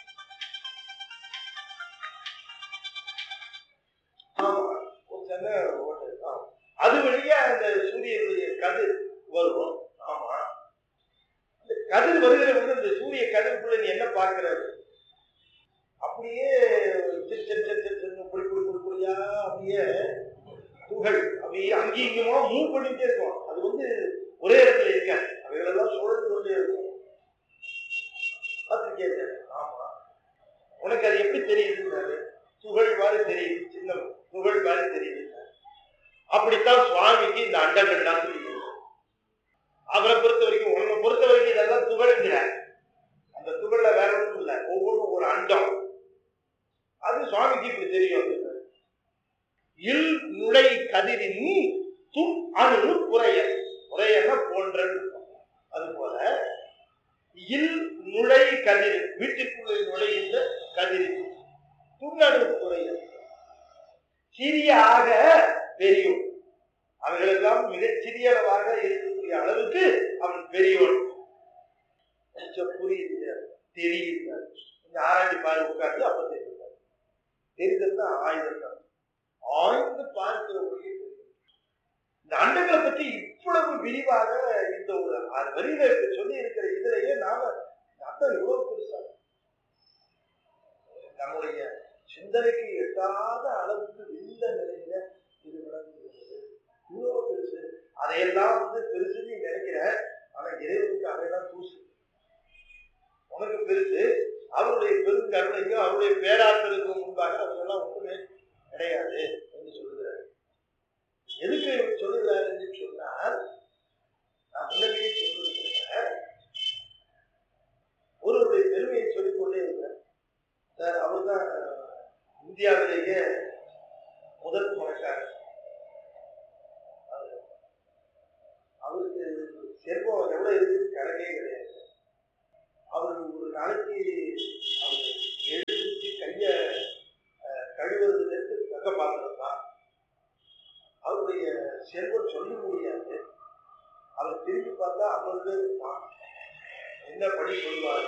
ஆமா ஒரு சின்ன ஓட்டை இருக்கும். ஆமா அது வழியா அந்த சூரியனுடைய கதிர் வரும் ஆமா அந்த கதிர் வருகிற போது அந்த சூரிய கதிர்க்குள்ள நீ என்ன பார்க்கிறது அப்படியே சிறு சிறு சிறு சிறு சிறு புடி புடி புடி புடியா அப்படியே துகள் அப்படியே அங்கேயும் இங்கேயுமா மூவ் பண்ணிட்டே இருக்கும் அது வந்து ஒரே இடத்துல இருக்காது அவைகளெல்லாம் சுழந்து கொண்டே இருக்கும் பார்த்துருக்கேன் ஆமா உனக்கு அது எப்படி தெரியுதுன்னாரு துகள் மாதிரி தெரியுது சின்ன துகள் மாதிரி தெரியுது அப்படித்தான் சுவாமிக்கு இந்த அண்டங்கள்லாம் தெரியும் அவரை பொறுத்த வரைக்கும் உன்னை பொறுத்த வரைக்கும் இதெல்லாம் துகள்ங்கிற அந்த துகள்ல வேற ஒன்றும் இல்லை ஒவ்வொன்றும் ஒரு அண்டம் அது சுவாமிக்கு இப்படி தெரியும் அது. இல் நுழை கதிரின் தும் அணு குறைய குறையன்னா போன்றன்னு இருக்கும். அது போல இல் நுழை கதிர் வீட்டுக்குள்ளே நுழைகின்ற கதிரின் துண்ணணு குறைய சிறிய ஆக பெரியவன் அவர்களெல்லாம் மிகச் சிறியளவாக இருக்கக்கூடிய அளவுக்கு அவன் பெரியவன் கொஞ்சம் புரியுது தெரியுது கொஞ்சம் ஆராய்ச்சி பாரு உட்கார்ந்து அப்ப தெரியுது தெரிதல் தான் ஆயுதம் தான் ஆய்ந்து பார்க்கிறவங்களுக்கு தெரியும். இந்த அண்டங்களை பற்றி இவ்வளவு விரிவாக இந்த ஒரு ஆறு வரியில இப்ப சொல்லி இருக்கிற இதுலயே நாம இந்த அண்டம் எவ்வளவு பெருசா நம்முடைய சிந்தனைக்கு எட்டாத அளவுக்கு விந்த நிலையில இது விளங்குகிறது இவ்வளவு பெருசு அதையெல்லாம் வந்து பெருசுன்னு நீ நினைக்கிற ஆனா இறைவனுக்கு அதையெல்லாம் தூசு உனக்கு பெருசு அவருடைய பெருங்கருணைக்கும் அவருடைய பேராற்றலுக்கும் முன்பாக அதெல்லாம் ஒன்றுமே கிடையாது என்று சொல்லுகிறார் எதுக்கு இவர் சொல்லுகிறார் என்று சொன்னால் நான் முன்னாடியே சொல்லிருக்கிறேன் ஒருவருடைய பெருமையை சொல்லிக் கொண்டே இருக்கிறேன் சார் அவர் தான் இந்தியாவிலேயே முதல் பணக்காரர் அவருக்கு செல்வம் எவ்வளவு திரும்பி பார்த்தா ஐம்பது பேர் இருப்பான் என்ன படி சொல்லுவாங்க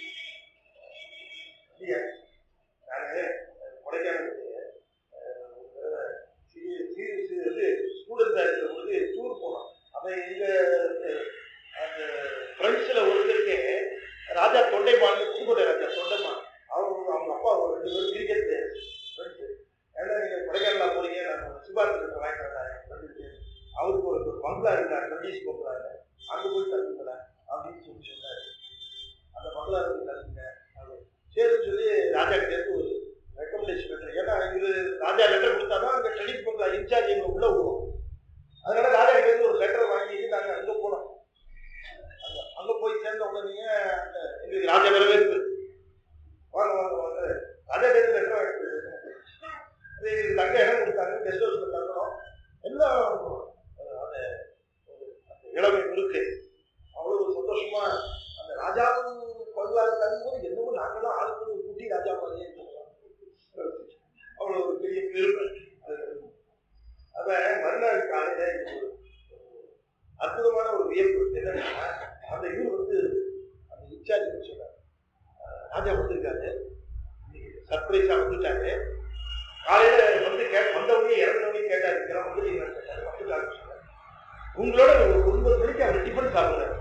இல்லையா நானு கொடைக்கானலுக்கு அஹ், ஒரு தடவை சிறு சிறு சிறு இது ஸ்டூடெண்ட்டாக இருக்கிற பொழுது டூர் போனோம் அப்போ எங்கள் அந்த ஃப்ரெண்ட்ஸில் ஒருத்தருக்கு ராஜா தொண்டைமான் புதுக்கோட்டை ராஜா தொண்டைமான் அவங்க அவங்க அப்பா ஒரு ரெண்டு பேரும் கிரிக்கெட் ஃப்ரெண்ட்ஸு ஏன்னா நீங்கள் கொடைக்கானலா போறீங்க நான் சிவாஜி வாங்கி தரேன் ரெண்டு பேர் அவருக்கு ஒரு ஒரு பங்களா இருந்தார் கண்டிஷ் பங்களா அங்கே போய் தங்குங்களேன் அப்படின்னு சொல்லி சொன்னார் அந்த பங்களா போய் தங்குங்க அப்படின்னு. சரின்னு சொல்லி ராஜா கிட்ட இருந்து ஒரு ரெக்கமெண்டேஷன் லெட்டர் ஏன்னா இவரு ராஜா லெட்டர் கொடுத்தா தான் அங்கே கண்டிஷ் பங்களா இன்சார்ஜ் எங்க உள்ள விடுவோம் அதனால ராஜா கிட்ட இருந்து ஒரு லெட்டர் வாங்கிட்டு நாங்கள் அங்கே போனோம் அங்கே அங்கே போய் சேர்ந்த உடனே அந்த எங்களுக்கு ராஜா வரவேற்பு வாங்க வாங்க வாங்க ராஜா கிட்ட இருந்து லெட்டர் வாங்கிட்டு அது எங்களுக்கு தங்க இடம் கொடுத்தாங்க கெஸ்ட் ஹவுஸ்ல தங்கணும் எல்லாம் அஹ், அந்த ஒரு அந்த இளமை இருக்கு அவ்வளவு சந்தோஷமா அந்த ராஜாவும் பங்களாக தங்கும்போது என்னவோ நாங்களும் ஆளுக்கு ஒரு குட்டி ராஜா மாதிரியே இருந்தோம். அவ்வளவு ஒரு பெரிய பெருமை அது. அப்ப மறுநாள் காலையில எனக்கு ஒரு ஒரு அற்புதமான ஒரு வியப்பு என்னன்னா அந்த இவர் வந்து அந்த இன்சார்ஜ் சொன்னார் அஹ், ராஜா வந்திருக்காரு சர்ப்ரைஸா வந்துட்டாரு காலையில வந்து கே வந்தவங்க இறந்தவங்க கேட்டாரு இதெல்லாம் வந்துட்டீங்கன்னு கேட்டாரு வந்துட்டாரு சொன்னாரு. உங்களோட ஒரு ஒன்பது மணிக்கு அவர் டிஃபன் சாப்பிடுறாரு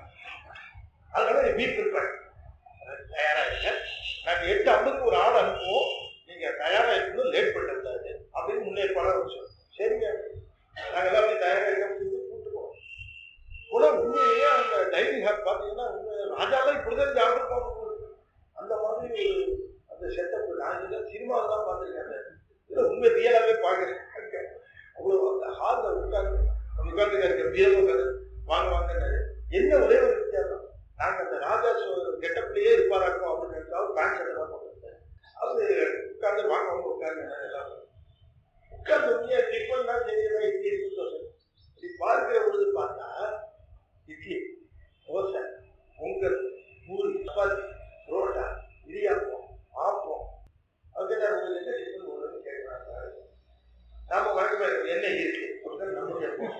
அதனால நீ வீட்டு இருப்பேன் தயாரா இருங்க நாங்க எட்டு ஐம்பதுக்கு ஒரு ஆள் அனுப்புவோம் நீங்க தயாரா இருக்கணும் லேட் பண்ணக்கூடாது அப்படின்னு முன்னேற்பாடாக வச்சோம் சரிங்க நாங்க எல்லாம் அப்படி தயாரா இருக்க கூட்டு போவோம் கூட உண்மையிலேயே அந்த டைனிங் ஹால் பாத்தீங்கன்னா உண்மை ராஜாலாம் இப்படிதான் சாப்பிட்டுருப்பாங்க அந்த மாதிரி ஒரு அந்த செட்டப் நான் இதெல்லாம் சினிமாவில் தான் பார்த்துருக்கேன் இல்லை உண்மை ரியலாகவே பார்க்குறேன் அவ்வளோ அந்த ஹாலில் உட்காந்து உட்காந்து இருக்க வீரமும் உட்காந்து வாங்க வாங்கினாரு என்ன ஒரே ஒரு வித்தியாசம் நாங்கள் அந்த ராஜா கெட்டப்லேயே இருப்பாராக்கும் அப்படின்னு நினைச்சா பேண்ட் ஷர்ட் தான் போட்டுருந்தேன் அது உட்காந்து வாங்க வாங்க உட்காந்து எல்லாரும் உட்காந்து உடனே டிஃபன் தான் தெரியல இட்லி இருக்கு தோசை இப்படி பார்க்கிற பொழுது பார்த்தா இட்லி தோசை பொங்கல் பூரி சப்பாத்தி புரோட்டா இடியாப்பம் ஆப்பம் அதுக்கு நான் உங்களுக்கு என்ன டிஃபன் போடுறதுன்னு கேட்குறாங்க நாம வழக்கமா என்ன இருக்கு அப்படின்னு நம்ம கேட்போம்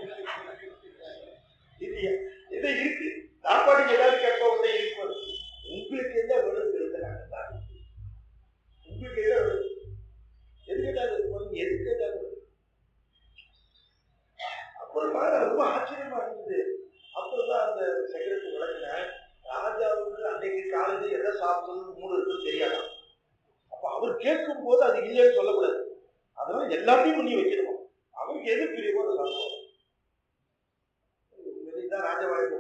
இல்லையா இது இருக்கு சாப்பாடுக்கு ஏதாவது கேட்போம் ஒன்றே இருக்கு உங்களுக்கு என்ன வேணுங்கிறது நாங்கள் தான் உங்களுக்கு என்ன வேணும் எது கேட்டாலும் இருக்கும் எது கேட்டாலும் இருக்கும். அப்புறமா ரொம்ப ஆச்சரியமா இருந்தது அப்புறம் தான் அந்த செக்ரட்டரி விளக்குனேன் ராஜாவுக்கு அன்னைக்கு காலையில் எதை சாப்பிடணும்னு மூணு இருக்குன்னு தெரியாதான் அப்ப அவர் கேட்கும் போது அது இல்லைன்னு சொல்லக்கூடாது அதனால எல்லாத்தையும் பண்ணி வைக்கணும் அவருக்கு எது பிரியமோ அதை சாப்பிடுவோம் தான் ராஜவாழை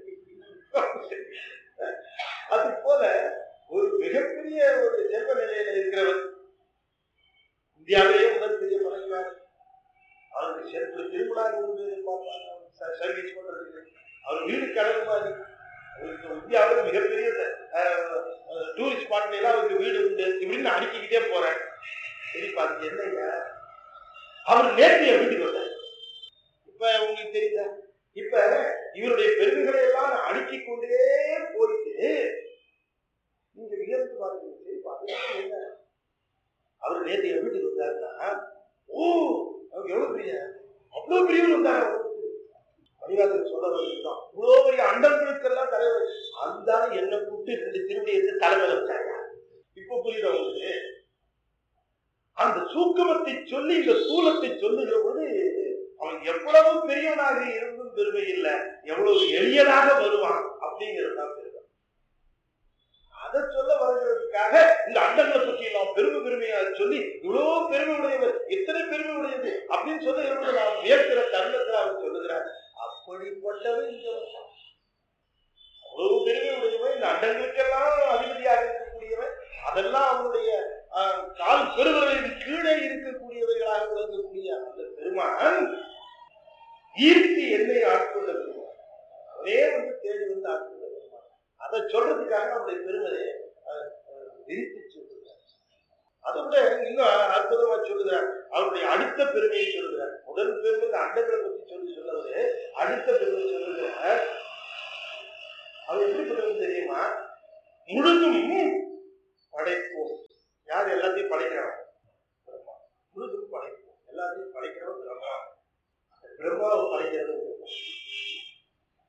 அது போல ஒரு மிகப்பெரிய ஒரு செல்வ நிலையில இருக்கிறவர் இந்தியாவிலேயே முதல் பெரிய பணக்காரர் அவருக்கு செல்வ திருமணம் வந்து பார்ப்பாங்க சர்வீஸ் பண்றதுக்கு அவர் வீடு கடல் மாதிரி அவருக்கு இந்தியாவில் மிகப்பெரிய டூரிஸ்ட் ஸ்பாட்ல எல்லாம் அவருக்கு வீடு உண்டு இப்படின்னு நான் அடிக்கிக்கிட்டே போறேன் சரி பார்த்து என்னங்க அவர் நேற்று என் வீட்டுக்கு வந்தார் இப்ப உங்களுக்கு தெரியுதா இப்ப இவருடைய பெருமைகளை எல்லாம் நான் அடுக்கிக் கொண்டே போயிட்டு நீங்க வியர்ந்து பாருங்க சரி பாருங்க என்ன அவர் நேற்று என் வீட்டுக்கு வந்தாருன்னா ஓ அவங்க எவ்வளவு பெரிய அவ்வளவு பெரியவர் வந்தாரு அவர் வீட்டுக்கு. மணிவாசன் சொல்றது இதுதான் இவ்வளவு பெரிய அண்டங்களுக்கெல்லாம் தலைவர் அந்த என்ன கூப்பிட்டு ரெண்டு திரும்பி எடுத்து தலைமையில வச்சாங்க இப்ப புரியுது உங்களுக்கு அந்த சூக்கமத்தை சொல்லி இந்த சூலத்தை சொல்லுகிற பொழுது அவன் எவ்வளவு பெரியவனாக இருந்தும் பெருமை இல்லை எவ்வளவு எளியனாக வருவான் அப்படிங்கிறது தான் பெருமை அதை சொல்ல வருகிறதுக்காக இந்த அண்டங்களை பற்றி நாம் பெருமை பெருமையாக சொல்லி இவ்வளவு பெருமை உடையவர் எத்தனை பெருமை உடையது அப்படின்னு சொல்லுகிற நாம் வியக்கிற தருணத்தில் அவர் சொல்லுகிறார் அப்படிப்பட்டவன் இங்க வந்தான். அவ்வளவு பெருமை உடையவன் இந்த அண்டங்களுக்கெல்லாம் அதிபதியாக இருக்கக்கூடியவன் அதெல்லாம் அவனுடைய ஆஹ், கால் பெருவர்களின் கீழே இருக்கக்கூடியவர்களாக விளங்கக்கூடிய அந்த பெருமான் ஈர்த்தி என்னை ஆட்கொள்ள பெருமான் அவனே வந்து தேடி வந்து ஆட்கொள்ள பெருமான் அதை சொல்றதுக்காக அவனுடைய பெருமையை ஆஹ், ஆஹ், விரித்து சொல்லுகிறார் அதை விட இன்னும் அற்புதமா சொல்லுகிறார் அவருடைய அடுத்த பெருமையை சொல்லுகிறார் முதல் பெருமை இந்த அண்டங்களை பற்றி சொல்லி சொல்லவரு அடுத்த பெருமை சொல்லுகிறார் அவர் எப்படிப்பட்டவன் தெரியுமா முழுதும் படைப்போம் யார் எல்லாத்தையும் படைக்கிறவன் பிரம்மா. முழுதும் படைப்போம் எல்லாத்தையும் படைக்கிறவன் பிரம்மா அந்த பிரம்மாவை படைக்கிறது பிரம்மா.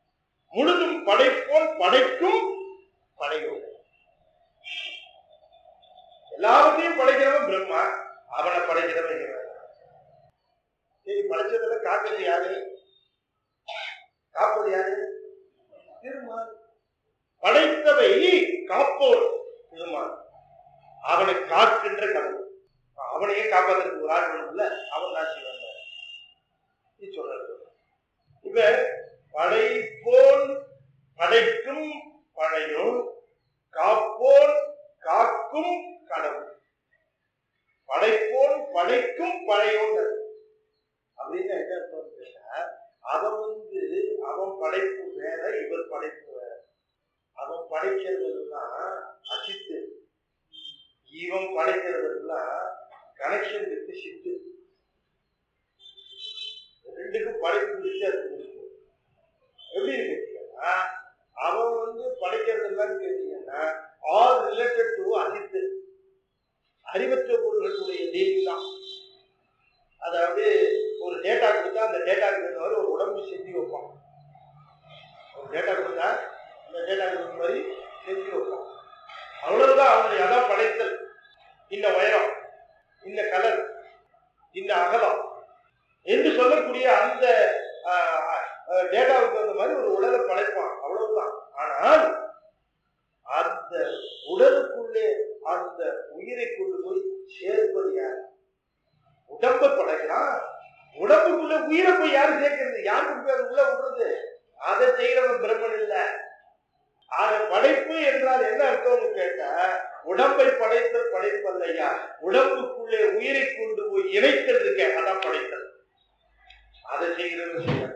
முழுதும் படைப்போன் படைக்கும் படையோன் எல்லாவற்றையும் படைக்கிறவன் பிரம்மா அவனை படைக்கிறவன் இவன் சரி படைச்சதுல காக்கிறது யாரு காப்பது யாரு திருமால் படைத்தவை காப்போன் திருமால் அவனை காக்கின்ற கடவுள் அவனையே காப்பாத்துறதுக்கு ஒரு ஆள் வேணும்ல அவன் தான் சிவன் நீ சொல்றது இப்ப படைப்போன் படைக்கும் பழையோன் காப்போன் காக்கும் கடவுள் படைப்போன் படைக்கும் பழையோன் அப்படின்னு என்ன அர்த்தம் கேட்டா அவன் வந்து அவன் படைப்பு வேற இவர் படைப்பு வேற அவன் படைக்கிறதுலாம் அசித்து இவன் படைக்கிறதுலாம் கனெக்ஷன் வித்து சித்து ரெண்டுக்கும் படைப்பு வித்தியாசம் இருக்கு எப்படி இருக்கு கேட்டீங்கன்னா அவன் வந்து படைக்கிறதெல்லாம் கேட்டீங்கன்னா ஆல் ரிலேட்டட் டு அசித்து அறிவற்ற பொருள்களுடைய டீலிங் தான் அதாவது ஒரு டேட்டா கொடுத்தா அந்த டேட்டாக்கு தகுந்த மாதிரி ஒரு உடம்பு செஞ்சு வைப்பான் ஒரு டேட்டா கொடுத்தா அந்த டேட்டாக்கு தகுந்த மாதிரி செஞ்சு வைப்பான் அவ்வளவுதான் அவனுடைய அதான் படைத்தல் இந்த உயரம் இந்த கலர் இந்த அகலம் என்று சொல்லக்கூடிய அந்த டேட்டாவுக்கு தகுந்த மாதிரி ஒரு உடலை படைப்பான் அவ்வளவுதான் ஆனால் அந்த உடலுக்குள்ளே அந்த உயிரை கொண்டு போய் சேர்ப்பது யார் உடம்பை படைக்கிறான் உடம்புக்குள்ள உயிரை போய் யாரு சேர்க்கிறது யாருக்கு போய் அது உள்ள விடுறது அதை செய்யறவன் பிரம்மன் இல்ல ஆக படைப்பு என்றால் என்ன அர்த்தம்னு கேட்டா உடம்பை படைத்தல் படைப்பல்லையா உடம்புக்குள்ளே உயிரை கொண்டு போய் இணைத்தல் இருக்க அதான் படைத்தல் அதை செய்கிறது செய்யணும்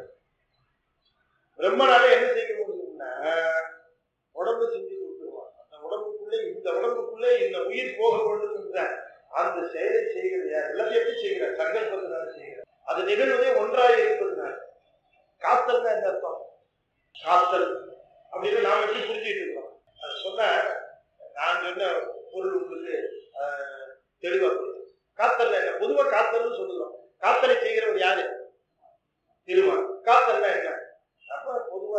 பிரம்மனால என்ன செய்ய முடியும்னா உடம்பு செஞ்சு கொடுத்துருவான் அந்த உடம்புக்குள்ளே இந்த உடம்புக்குள்ளே இந்த உயிர் போக வேண்டும் என்ற அந்த செயலை செய்கிறது யார் எல்லாத்தையும் எப்படி செய்கிறார் சங்கல்பத்தினால செய்கிறார் அது நிகழ்வதே ஒன்றாக இருப்பதுனால காத்தல் தான் என்ன அர்த்தம் காத்தல் அப்படின்னு நாம் எப்படி புரிஞ்சுட்டு இருக்கோம் அது சொன்ன நான் சொன்ன பொருள் உங்களுக்கு ஆஹ், தெளிவா புரியும் காத்தல் என்ன பொதுவா காத்தல்னு சொல்லுறோம் காத்தலை செய்கிறவர் யாரு திருமா காத்தல்னா என்ன நம்ம பொதுவா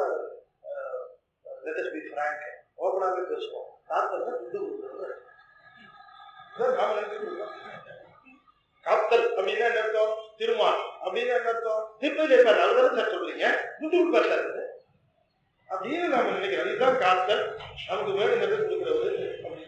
லெட்டஸ் பி ஃப்ராங்க் ஓப்பனாகவே பேசுவோம் காத்தல்னா துண்டு கொடுக்குறது இதான் நாம நினைச்சுட்டு இருக்கோம். காத்தல் அப்படின்னா என்ன அர்த்தம் திருமால் அப்படின்னா என்ன அர்த்தம் திருப்பதி இருப்பாரு அதுதானே சார் சொல்றீங்க துண்டு கொடுப்பாரு சார் அவரு. அப்படின்னு நாம நினைக்கிறோம் இதுதான் காத்தல் நமக்கு வேணுங்கிறத கொடுக்குறவர் அப்படின்னு.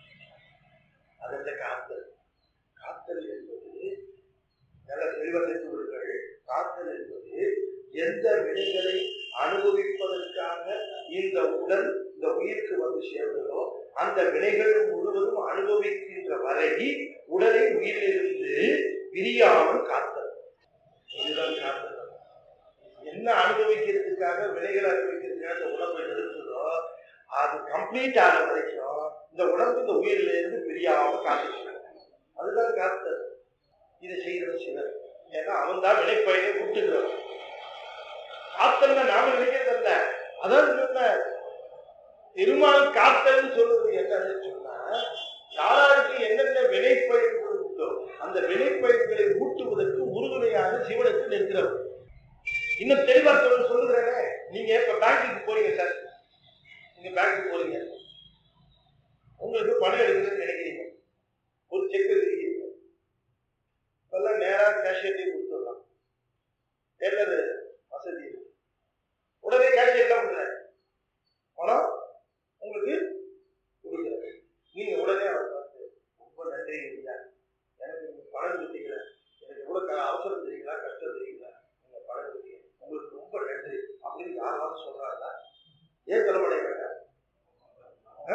அதல்ல காத்தல் காத்தல் என்பது நல்ல தெளிவாக தெரிந்து கொள்ளுங்கள் காத்தல் என்பது எந்த வினைகளை அனுபவிப்பதற்காக இந்த உடல் இந்த உயிருக்கு வந்து சேர்ந்ததோ அந்த வினைகள் முழுவதும் அனுபவிக்கின்ற வரை உடலை உயிரிலிருந்து பிரியாமல் காத்தல் இதுதான் காத்தல் என்ன அனுபவிக்கிறதுக்காக வினைகளை அனுபவிக்கிறதுக்காக இந்த உடம்பை நிறுத்துதோ அது கம்ப்ளீட் ஆன வரைக்கும் இந்த உடம்பு இந்த உயிரில இருந்து பிரியாம காத்துக்கணும் அதுதான் காத்தல் இதை செய்கிறது சிவர் ஏன்னா அவன் தான் வினைப்பயனை விட்டுகிறவன் காத்தல்னா நாம நினைக்கிறது அல்ல அதான் சொன்ன திருமால் காத்தல்னு சொல்றது என்னன்னு சொன்னா யாராருக்கு என்னென்ன வினைப்பயன்கள் உண்டோ அந்த வினைப்பயன்களை ஊட்டுவதற்கு உறுதுணையாக சிவனுக்கு நிற்கிறவர் இன்னும் தெளிவா சொல்ல சொல்லுகிறேனே நீங்க இப்ப பேங்க்குக்கு போறீங்க சார் நீங்க பேங்க்குக்கு போறீங்க உங்களுக்கு பணம் எடுக்கணும்னு நினைக்கிறீங்க ஒரு செக் எழுதிக்கிறீங்க இப்பெல்லாம் நேரா கேஷியர்டே கொடுத்துடலாம் டெல்லர் வசதி இருக்கு உடனே கேஷியர் தான் பண்றாரு பணம் உங்களுக்கு கொடுக்குறாரு நீங்க உடனே அவர் பார்த்து ரொம்ப நன்றி ஐயா எனக்கு நீங்க பணம் கொடுத்தீங்களா எனக்கு எவ்வளவு க- அவசரம் தெரியுங்களா கஷ்டம் தெரியுங்களா நீங்க பணம் கொடுத்தீங்க உங்களுக்கு ரொம்ப நன்றி அப்படின்னு யாராவது சொல்றாங்களா ஏன் சொல்ல மாட்டேங்கிறாங்க ஆ?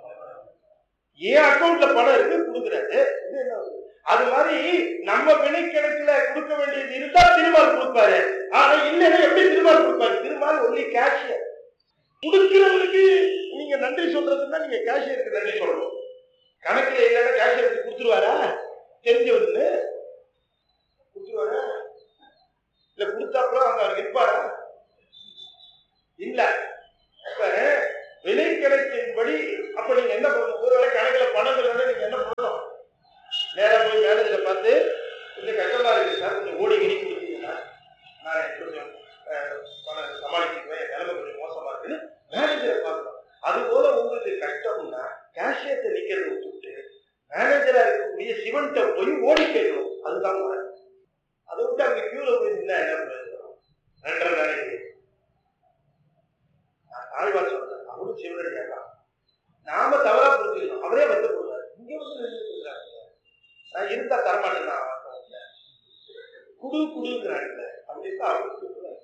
ஏன் அக்கௌண்ட்ல பணம் இருக்கு கொடுக்குறாரு இது என்ன வந்து? அது மாதிரி நம்ம வினை கணக்குல கொடுக்க வேண்டியது இருந்தா திருமால் கொடுப்பாரு ஆனா இல்லைன்னா எப்படி திருமால் கொடுப்பாரு திருமால் ஒன்லி கேஷியர் கொடுக்கிறவங்களுக்கு நீங்க நன்றி சொல்றதுன்னா நீங்க கேஷியருக்கு நன்றி சொல்லணும் கணக்குல இல்லைன்னா கேஷியருக்கு கொடுத்துருவாரா தெரிஞ்சவருன்னு கொடுத்துருவாரா இல்ல கொடுத்தா அப்புறம் அவங்க அவர் இருப்பாரா இல்ல அப்ப விலை கணக்கின்படி அப்ப நீங்க என்ன பண்ணணும் ஒருவேளை கணக்குல பணம் இல்லைன்னா நீங்க என்ன பண்ணணும் நேரா போய் மேனேஜரை பார்த்து கொஞ்சம் கஷ்டமா இருக்கு சார் கொஞ்சம் ஓடி கிடி கொடுத்தீங்கன்னா நான் கொஞ்சம் அஹ், பணம் சமாளிச்சுக்குவேன் என் நிலைமை கொஞ்சம் மோசமா இருக்கக்கூடிய சிவன்கிட்ட போய் ஓடி கேட்கணும் அதுதான் முறை அதை விட்டு அங்க கியூல போய் நின்னா என்ன பிரயோஜனம் ரெண்டரை நாளைக்கு நான் தாழ்வார் சொல்றேன் அவரும் சிவனடியார் தான் நாம தவறா புரிஞ்சுக்கணும் அவரே வருத்தப்படுவார் இங்க வந்து நின்னுட்டு இருக்காங்க நான் இருந்தா தரமாட்டேன் நான் வார்த்தை குடு குடுங்கிறாங்கல்ல அப்படின்னு தான் அவருக்கு சொல்றாரு.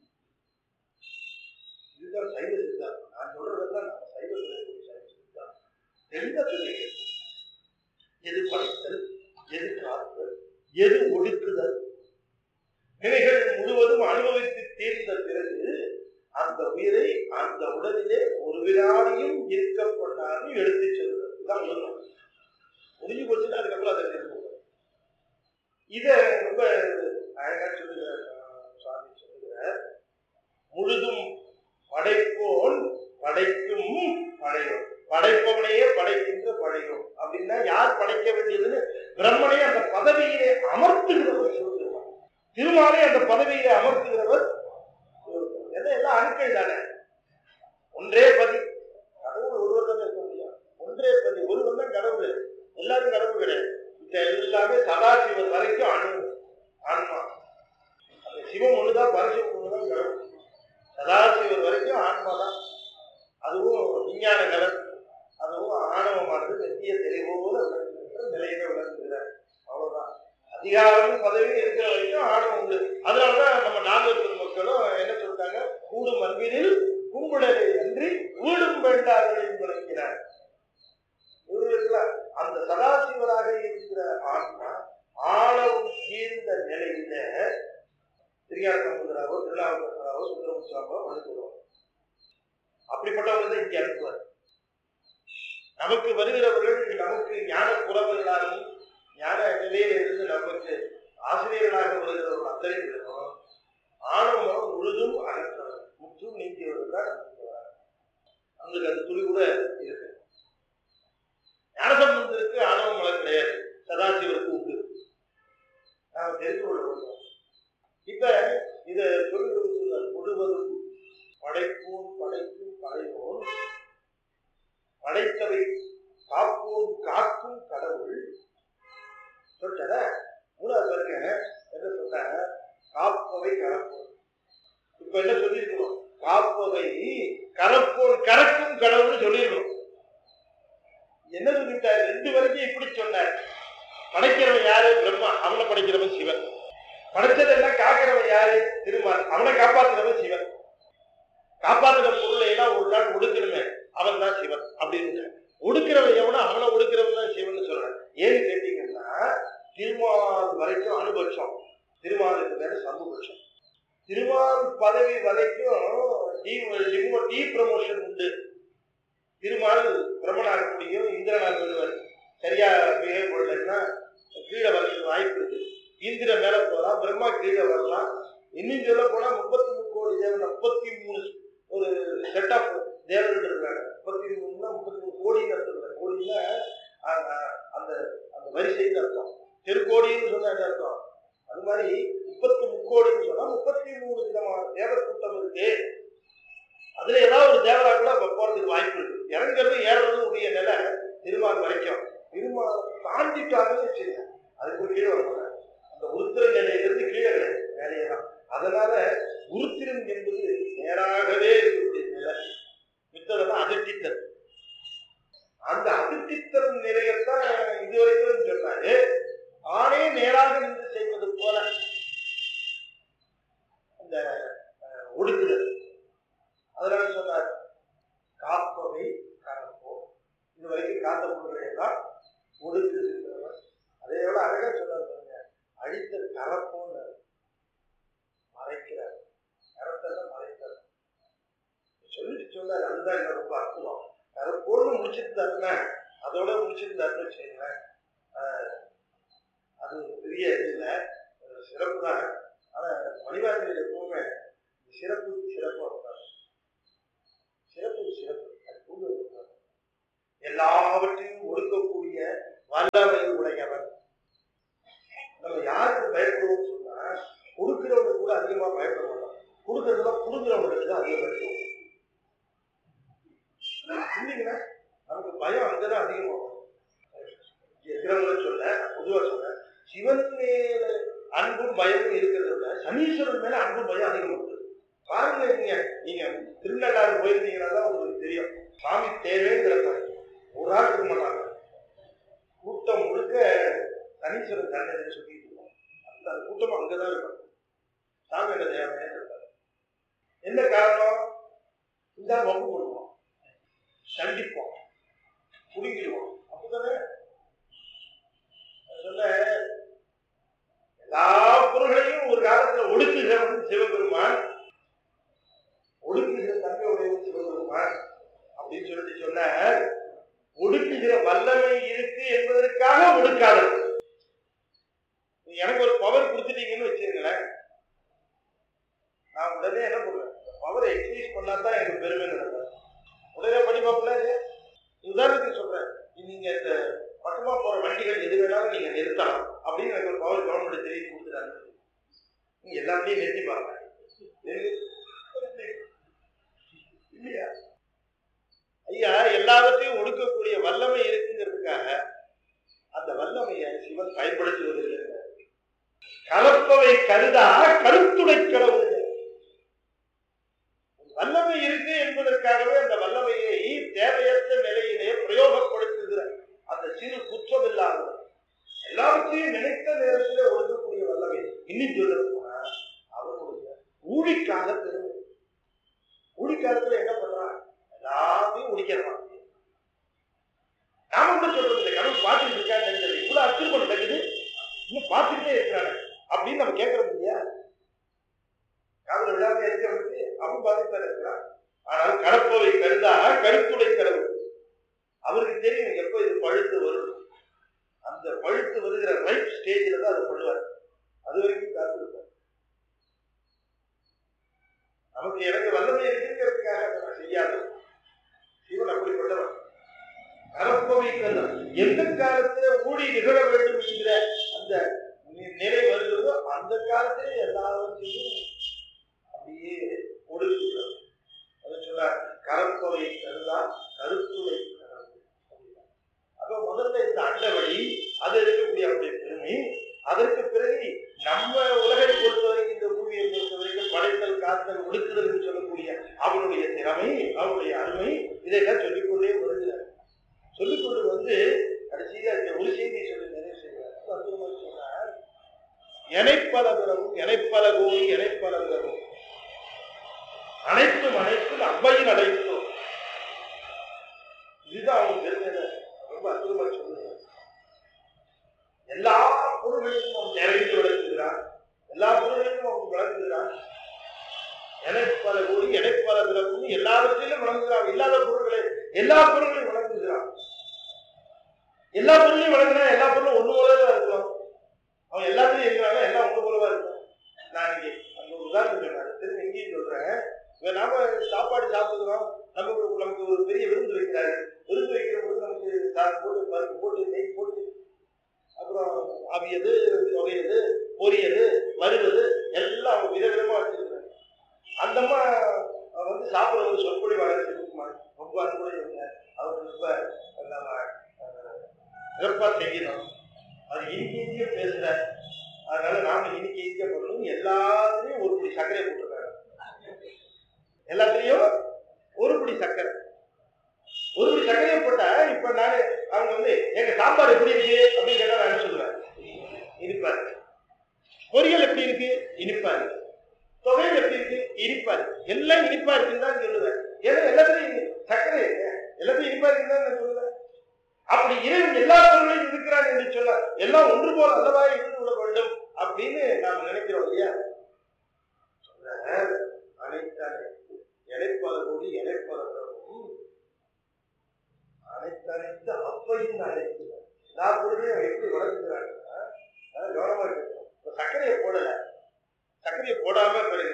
இதுதான் சைவ சித்தாந்தம் நான் சொல்றதெல்லாம் நம்ம சைவத்தில் இருக்கக்கூடிய சைவ சித்தாந்தம் தெளிவா சொல்லிங்க எது படைத்தல் எது காத்தல் எது ஒடுக்குதல் இவைகள் முழுவதும் அனுபவித்து தீர்ந்த பிறகு அந்த உயிரை அந்த உடலிலே ஒரு வினாடியும் இருக்க பண்ணாமல் எடுத்துச் செல்வது இதுதான் முதல் முடிஞ்சு போச்சுன்னா அதுக்கப்புறம் அதை நிறுத்துவோம் இத ரொம்ப அழகா சொல்லுகிறார் அஹ், சுவாமி சொல்லுகிறார் முழுதும் படைப்போன் படைக்கும் படையோன் படைப்பவனையே படைக்கின்ற படையோன் அப்படின்னா யார் படைக்க வேண்டியதுன்னு பிரம்மனை அந்த பதவியிலே அமர்த்துகிறவர் சொல்லுகிறார் திருமாலை அந்த பதவியிலே அமர்த்துகிறவர் சிவபெருமான். ஏன்னா எல்லாம் அணுக்கள் தானே ஒன்றே பதி கடவுள் ஒருவர் தானே இருக்க முடியும் ஒன்றே பதி ஒருவன் தான் கடவுள் எல்லாரும் கடவுள் கிடையாது இது எல்லாமே சதாசிவன் வரைக்கும் அணு ஆன்மா அந்த சிவம் ஒண்ணுதான் பரசிவம் ஒண்ணுதான் கடவுள் சதாசிவர் வரைக்கும் ஆன்மா தான் அதுவும் விஞ்ஞான கலன் அதுவும் ஆணவமானது வெற்றிய தெளிவோடு விளங்குகின்ற நிலையில விளங்குகிறார் அவ்வளவுதான் அதிகாரமும் பதவியும் இருக்கிற வரைக்கும் ஆணவம் உண்டு அதனாலதான் நம்ம நால்வர் பெருமக்களும் என்ன சொல்றாங்க கூடும் அன்பினில் கும்பிடலை அன்றி வீடும் வேண்டார்கள் என்று விளங்கினார் இவர்களுக்கெல்லாம் அந்த சதாசிவராக இருக்கிற ஆன்மா ஆணவம் தீர்ந்த நிலையில திருஞான சமுதிராவோ திருநாவுக்கரசராவோ சுந்தரமுசாவோ அனுப்புவார் அப்படிப்பட்டவங்க தான் இங்கே அனுப்புவார் நமக்கு வருகிறவர்கள் நமக்கு ஞான புறவர்களாகவும் ஞான நிலையில இருந்து நமக்கு ஆசிரியர்களாக வருகிறவர்கள் அத்தனை பேரும் ஆணவம் முழுதும் அகற்றவர் முற்றும் நீக்கியவர்கள் தான் நமக்கு வராங்க அவங்களுக்கு அந்த துளி கூட இருக்கு ஞானசம்பந்தருக்கு ஆணவம் மலர் கிடையாது சதாசிவருக்கு உண்டு நாம தெரிந்து கொள்ள வேண்டும் இப்ப இத சொல்லுவது முழுவதும் படைப்போம் படைக்கும் படையோன் படைத்தவை காப்போம் காக்கும் கடவுள் சொல்லிட்டார மூணாவது பாருங்க என்ன சொன்னாங்க காப்பவை கரப்போம் இப்ப என்ன சொல்லியிருக்கணும் காப்பவை கரப்போன் கறக்கும் கடவுள்னு சொல்லியிருக்கணும் என்ன சொல்லிட்டார் ரெண்டு வரைக்கும் இப்படி சொன்னார் படைக்கிறவன் யாரு பிரம்மா அவனை படைக்கிறவன் சிவன் படைச்சதெல்லாம் காக்கிறவன் யாரு திருமால் அவனை காப்பாத்துறவன் சிவன் காப்பாத்துற பொருளை எல்லாம் ஒரு நாள் ஒடுக்கணுமே அவன் தான் சிவன் அப்படின்னு ஒடுக்கிறவன் எவனோ அவனை ஒடுக்கிறவன் தான் சிவன் சொல்றான் ஏன்னு கேட்டீங்கன்னா திருமால் வரைக்கும் அனுபட்சம் திருமாலுக்கு மேல சம்புபட்சம் திருமால் பதவி வரைக்கும் டி டி ப்ரமோஷன் உண்டு திருமால் பிரம்மனாக முடியும் இந்திரனாக வருவார் சரியா பிஹேவ் பண்ணலைன்னா கீழே வரதுக்கு வாய்ப்பு இருக்கு இந்திரன் மேல போகலாம் பிரம்மா கீழே வரலாம் இன்னும் சொல்ல போனா முப்பத்தி முக்கோடி தேவன் முப்பத்தி மூணு ஒரு செட் ஆஃப் தேவர்கள் இருக்காங்க முப்பத்தி மூணுனா முப்பத்தி மூணு கோடின்னு அர்த்தம் கோடின்னா அந்த அந்த அந்த வரிசைன்னு அர்த்தம் தெருக்கோடின்னு சொன்னா என்ன அர்த்தம் அது மாதிரி முப்பத்தி முக்கோடின்னு சொன்னா முப்பத்தி மூணு விதமான தேவர் கூட்டம் இருக்கு அதுல ஏதாவது ஒரு தேவரா கூட அப்ப போறதுக்கு வாய்ப்பு இருக்கு இறங்குறது ஏறுறது உடைய நிலை திருமால் வரைக்கும் திருமால் தாண்டிட்டாங்கன்னு வச்சுக்கோங்க அதுக்கு கீழே வர மாட்டாங்க அந்த உருத்திர நிலையிலிருந்து கீழே கிடையாது வேலையே தான் அதனால உருத்திரம் என்பது நேராகவே இருக்கக்கூடிய நிலை மித்ததெல்லாம் அதிர்ச்சித்தல் அந்த அதிர்ச்சித்தல் நிலையத்தான் இதுவரைக்கும் சொன்னாரு ஆனே நேராக நின்று செய்வது போல அந்த அஹ், ஒடுக்குதல் அதனால சொன்னார் காப்பவை கரப்போ இது வரைக்கும் காத்த பொருள்களை எல்லாம் ஒடுக்குகின்றவர் அதே விட அழகா சொன்னார் பாருங்க அழித்த கரப்போன்னு மறைக்கிறார் கரத்தெல்லாம் மறைக்கிறார் சொல்லிட்டு சொன்னார் அதுதான் என்ன ரொம்ப அற்புதம் கரப்போன்னு முடிச்சிருந்தாருன்னா அதோட முடிச்சிருந்தாருன்னு வச்சுக்கோங்களேன் ஆஹ், அது ஒரு பெரிய இது இல்லை ஒரு சிறப்பு தான் ஆனா மணிவாசகர் எப்பவுமே இந்த சிறப்புக்கு சிறப்பு இருப்பார் சிறப்புக்கு சிறப்பு அது கூட இருப்பார் எல்லாவற்றையும் ஒடுக்கக்கூடிய வல்லமை உடையவன் நம்ம யாருக்கு பயப்படுவோம்னு சொன்னா கொடுக்கிறவனுக்கு கூட அதிகமா பயப்பட மாட்டோம் கொடுக்கறதுல புடுங்குறவனுக்கு தான் அதிகம் பயப்படுவோம் இல்லைங்களா நமக்கு பயம் அங்கதான் அதிகமாகும் இருக்கிறவங்க சொல்ல சிவன் மேல அன்பும் பயமும் இருக்கிறத விட சனீஸ்வரன் மேல அன்பும் பயம் அதிகம் இருக்குது பாருங்க நீங்க நீங்க திருநள்ளாறு போயிருந்தீங்கன்னா தான் உங்களுக்கு தெரியும் சாமி தேவைங்கிறப்ப ஒரு ஆள் இருக்க மாட்டாங்க கூட்டம் முழுக்க சனீஸ்வரன் தண்டனை சுத்திட்டு இருக்கோம் அந்த அந்த கூட்டம் அங்கதான் இருக்கும் சாமி என்ன தேவையே இருக்காது என்ன காரணம் இந்த வம்பு போடுவோம் சண்டிப்போம் குடிக்கிடுவோம் அப்படிதானே அதனால எல்லா பொருள்களையும் ஒரு காலத்துல ஒடுக்குகிறவன் சிவபெருமான் ஒடுக்குகிற தன்மையுடைய சிவபெருமான் அப்படின்னு சொல்லிட்டு சொன்ன ஒடுக்குகிற வல்லமை இருக்கு என்பதற்காக ஒடுக்காதது எனக்கு ஒரு பவர் கொடுத்துட்டீங்கன்னு வச்சுக்கங்களேன் நான் உடனே என்ன பண்ணுவேன் பவரை எக்ஸசைஸ் பண்ணா தான் எனக்கு பெருமை நடக்கும் உடனே படிப்பாப்புல உதாரணத்துக்கு சொல்றேன் நீங்க இந்த பக்கமா போற வண்டிகள் எது வேணாலும் நீங்க நிறுத்தலாம் அப்படின்னு எனக்கு ஒரு பவர் கவர்மெண்ட் தெரிவி கொடுத்துட்டாங்க நீங்க எல்லாத்தையும் நிறுத்தி பாருங்க இல்லையா ஐயா எல்லாவற்றையும் ஒடுக்கக்கூடிய வல்லமை இருக்குங்கிறதுக்காக அந்த வல்லமையை சிவன் பயன்படுத்துவதில்லை கலப்பவை கருதா கருத்துடை கடவுள் வல்லமை இருக்கு என்பதற்காகவே அந்த வல்லமையை தேவையற்ற நிலையிலே பிரயோகப்படுத்துகிற அந்த சிறு குற்றம் இல்லாதது எல்லாவற்றையும் நினைத்த நேரத்திலே ஒடுக்கக்கூடிய வல்லமை இன்னும் சொல்ல போனா அவனுடைய ஊழிக்காலத்தில் ஊழிக்காலத்துல என்ன பண்றான் எல்லாத்தையும் ஒழிக்கிறான் நாம கூட சொல்றது இல்லை கடவுள் பார்த்துட்டு இருக்காங்க இவ்வளவு அத்திருப்பம் நடக்குது இன்னும் பார்த்துக்கிட்டே இருக்கிறாங்க அப்படின்னு நம்ம கேட்கறது இல்லையா காதல விழாம இருக்கிறவனுக்கு அவன் பார்த்துட்டு இருக்கிறான் ஆனால் கடப்பவை கருதா கருத்துடை கடவுள் அவருக்கு தெரியும் எப்ப இது பழுத்து வரும் அந்த பழுத்து வருகிற ரைட் ஸ்டேஜில் தான் அதை பண்ணுவார் அது வரைக்கும் காத்திருப்பார் நமக்கு எனக்கு வல்லமை இருக்குங்கிறதுக்காக அதை நான் செய்யாது சிவன் அப்படிப்பட்டவன் கரப்பவை கருதா எந்த காலத்துல ஊழி நிகழ வேண்டும் என்கிற அந்த நி- நிலை வருகிறதோ அந்த காலத்திலே எல்லாவற்றையும் அப்படியே ஒடுக்குகிறார் அதை சொன்னார் கரப்பவை கருதா கருத்துடை கரவு. அப்ப முதல்ல இந்த அண்டவழி அது இருக்கக்கூடிய அவருடைய பெருமை அதற்கு பிறகு நம்ம உலகை பொறுத்தவரைக்கும் இந்த பூமியை பொறுத்தவரைக்கும் படைத்தல் காத்தல் ஒடுக்குதல் என்று சொல்லக்கூடிய அவருடைய திறமை அவருடைய அருமை இதையெல்லாம் சொல்லிக்கொண்டே வருகிறார் சொல்லிக்கொண்டு வந்து கடைசியில இந்த ஒரு செய்தியை சொல்லி நிறைவு செய்கிறார் ரொம்ப அற்புதமா சொன்னார் எனைப்பல பிறவும் எனைப்பல கோரி எனைப்பல பிறவும் அனைத்தும் அனைத்தும் அவ்வையின் அடைத்தும் இதுதான் அவங்க பெருமையில ரொம்ப அற்புதமா சொல்லுங்க எல்லா பொருள்களையும் அவன் நிறைந்து விளக்குகிறான் எல்லா பொருள்களையும் அவன் விளக்குகிறான் எனைப்பல கோரி எனைப்பல பிறவும் எல்லாவற்றிலும் விளங்குகிறான் இல்லாத பொருள்களை எல்லா பொருள்களையும் விளங்குகிறான் எல்லா பொருளையும் வழங்கினா எல்லா பொருளும் ஒண்ணு போலவே இருக்கும் அவன் எல்லாத்தையும் இருக்கிறாங்க எல்லாம் ஒண்ணு போலவா இருக்கும் நான் இங்கே அந்த ஒரு உதாரணம் சொன்னேன் திரும்ப இங்கேயும் சொல்றேன் இப்ப நாம சாப்பாடு சாப்பிடுறோம் நமக்கு நமக்கு ஒரு பெரிய விருந்து வைக்கிறாரு விருந்து வைக்கிற போது நமக்கு சாதம் போட்டு பருப்பு போட்டு நெய் போட்டு அப்புறம் அவியது தொகையது பொரியது வறுவது எல்லாம் அவங்க விதவிதமா வச்சிருக்கிறாங்க அந்த அம்மா வந்து சாப்பிடுற ஒரு சொற்பொழிவாளர் இருக்குமா ரொம்ப அன்புடைய அவருக்கு ரொம்ப நம்ம சிறப்பா செய்யணும் அது இனிக்க இனிக்க பேசுற அதனால நாம இனிக்க இனிக்க பண்ணணும் எல்லாத்துலயும் ஒரு பிடி சர்க்கரை போட்டிருக்காங்க எல்லாத்துலயும் ஒரு பிடி சர்க்கரை ஒரு பிடி சர்க்கரையை போட்டா இப்ப நானு அவங்க வந்து எங்க சாம்பார் எப்படி இருக்கு அப்படின்னு கேட்டா நான் என்ன சொல்லுவேன் இனிப்பா இருக்கு பொரியல் எப்படி இருக்கு இனிப்பா இருக்கு தொகையில் எப்படி இருக்கு இனிப்பா இருக்கு எல்லாம் இனிப்பா இருக்குன்னு தான் சொல்லுவேன் ஏன்னா எல்லாத்துலயும் சர்க்கரை இருக்கு எல்லாத்தையும் இனிப்பா இருக்குன்னு தான் நான் சொல்லுவேன் அப்படி இறைவன் எல்லா பொருளையும் இருக்கிறான் என்று சொல்ல எல்லாம் ஒன்று போல அல்லவா இருந்து விட வேண்டும் அப்படின்னு நாம் நினைக்கிறோம் இல்லையா சொல்றார், அனைத்தானே இழைப்பல கூடி இழைப்பல அனைத்தனைத்து அப்பையும் அழைத்து எல்லா பொருளையும் அவன் எப்படி வளர்க்கிறான்னா அதான் கவனமா இருக்கணும் இப்ப சர்க்கரையை போடல சர்க்கரையை போடாம பிறகு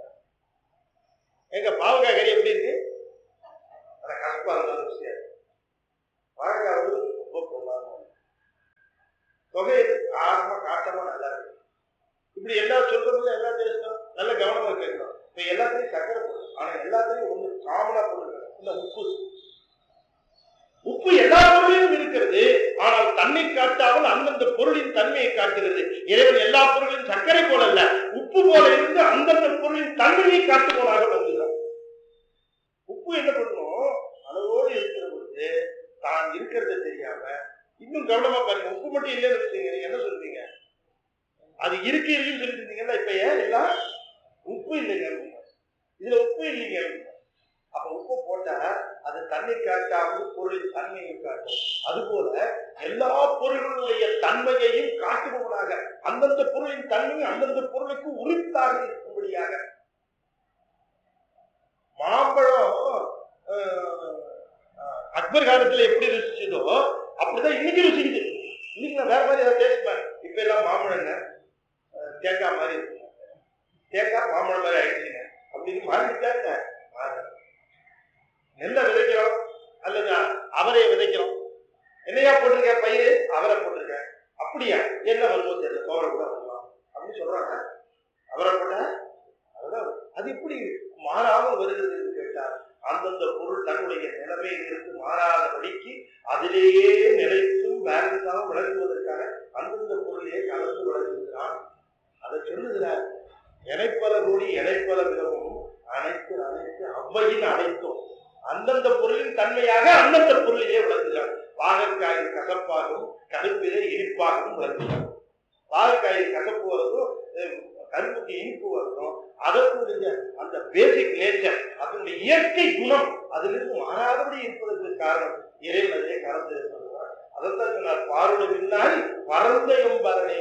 எங்க பாவக்காய் கறி எப்படி இருக்கு அதை கசப்பா இருந்தாலும் ருசியா இருக்கு. வாழைக்காய் வந்து ரொம்ப பொருளாதாரம் தொகை காரமா காட்டமா நல்லா இருக்கு இப்படி எல்லா சொல்றதுல எல்லா டேஸ்டும் நல்ல கவனமா கேட்கணும் இப்ப எல்லாத்தையும் சக்கரை போடும் ஆனா எல்லாத்தையும் ஒண்ணு காமனா போடுங்க இல்ல உப்பு உப்பு எல்லா பொருளிலும் இருக்கிறது ஆனால் தன்னை காட்டாமல் அந்தந்த அந்தந்த பொருளின் தன்மையை காட்டுகிறது இறைவன் எல்லா பொருளின் சர்க்கரை போல அல்ல உப்பு போல இருந்து அந்தந்த பொருளின் தன்மையை காட்டுபவனாக விளங்குகிறான் உப்பு என்ன பண்ணும் அளவோடு இருக்கிற பொழுது தான் இருக்கிறத தெரியாம இன்னும் கவனமா பாருங்க உப்பு மட்டும் இல்லைன்னு வச்சுங்க நீங்க என்ன சொல்றீங்க அது இருக்கு இருக்குன்னு சொல்லிட்டு இருந்தீங்கன்னா இப்ப ஏன் எல்லாம் உப்பு இல்லைங்க இதுல உப்பு இல்லைங்க அப்ப உப்பு போட்டா அது தண்ணி காட்டாமல் பொருளின் தன்மையை காட்டும் அதுபோல எல்லா பொருள்களுடைய தன்மையையும் காட்டுபவனாக அந்தந்த பொருளின் தன்மை அந்தந்த பொருளுக்கு உரித்தாக இருக்கும்படியாக மாம்பழம் அஹ், அஹ், அக்பர் காலத்துல எப்படி ருசிச்சதோ அப்படிதான் இன்னைக்கு ருசிக்குது இன்னைக்கு நான் வேற மாதிரி ஏதாவது டேஸ்ட் இப்ப எல்லாம் மாம்பழங்க அஹ், தேங்காய் மாதிரி இருக்குங்க தேங்காய் மாம்பழம் மாதிரி ஆயிடுச்சுங்க அப்படின்னு மாறிட்டாங்க நெல்லை விதைக்கிறோம் அல்லது அவரையை விதைக்கிறோம் என்னையா போட்டிருக்க பயிர் அவரை போட்டிருக்க அப்படியா என்ன வருமோ தெரியல தோரை கூட வரலாம் அப்படின்னு சொல்றாங்க அவரை போட்டா அதுதான் அது எப்படி மாறாமல் வருகிறது என்று கேட்டால் அந்தந்த பொருள் தன்னுடைய நிலைமையிலிருந்து மாறாதபடிக்கு அதிலேயே நிலைத்தும் பேலன்ஸாக விளங்குவதற்காக அந்தந்த பொருளையே கலந்து விளங்குகிறான் அதை சொல்லுகிறார் இணைப்பல கூடி இணைப்பல விதமும் அனைத்து அனைத்து அவ்வையின் அனைத்தும் அந்தந்த பொருளின் தன்மையாக அந்தந்த பொருளிலே விளங்குகிறார் பாகற்காயின் கசப்பாகவும் கருப்பிலே இனிப்பாகவும் விளங்குகிறார் பாகற்காயின் கசப்பு வரதும் அஹ், கருப்புக்கு இனிப்பு வரதும் அதற்குரிய அந்த பேசிக் நேச்சர் அதனுடைய இயற்கை குணம் அதிலிருந்து மாறாதபடி இருப்பதற்கு காரணம் இறைவன் அதிலே கலந்து இருப்பதுதான் அதைத்தான் சொன்னார் பாருட பின்னால் பரந்த எம்பரனே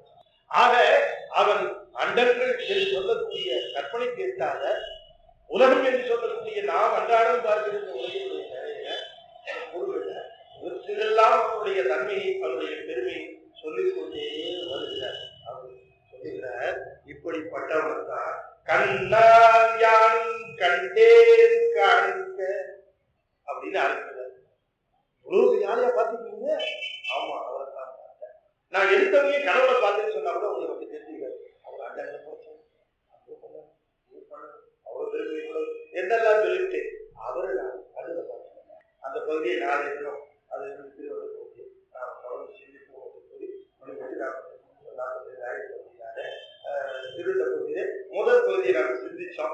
ஆக அவன் அண்டங்கள் என்று சொல்லக்கூடிய கற்பனை கேட்டாத உலகம் என்று சொல்லக்கூடிய நாம் அன்றாடம் பார்க்கிற இந்த உலகினுடைய நிலையில பொருள்கள் இவற்றிலெல்லாம் அவனுடைய தன்மையை அவனுடைய பெருமையை சொல்லிக் கொண்டே வருகிறார் அவர் சொல்லுகிறார் இப்படிப்பட்டவன் தான் கண்ணால் யான் கண்டேன் காண்க அப்படின்னு ஆரம்பிக்கிறார் இவ்வளவு யாரையா பார்த்துருக்கீங்க ஆமா அவரை தான் பார்த்தேன் நான் எடுத்தவங்க கனவுல பார்த்தேன்னு சொன்னா கூட உங்களுக்கு அப்படி தெரிஞ்சுக்காது அவர் அண்டங்களை பார்த்தேன் அப்படி பண்ணாரு, இப்படி பண்ணாரு, அவ்வளவு பெருமை இவ்வளவு என்னெல்லாம் சொல்லிட்டு அவரை நான் கண்ணுல பார்த்தேன் அந்த பகுதியை நான் இருக்கிறோம் அது வந்து திருவள்ளுவர் பகுதி நான் தொடர்ந்து சிந்திப்போம் சொல்லி மணி வச்சு நான் நாற்பத்தி ஆயிரத்தி பகுதியாக திருவள்ளுவர் பகுதியிலே முதல் பகுதியை நாங்கள் சிந்திச்சோம்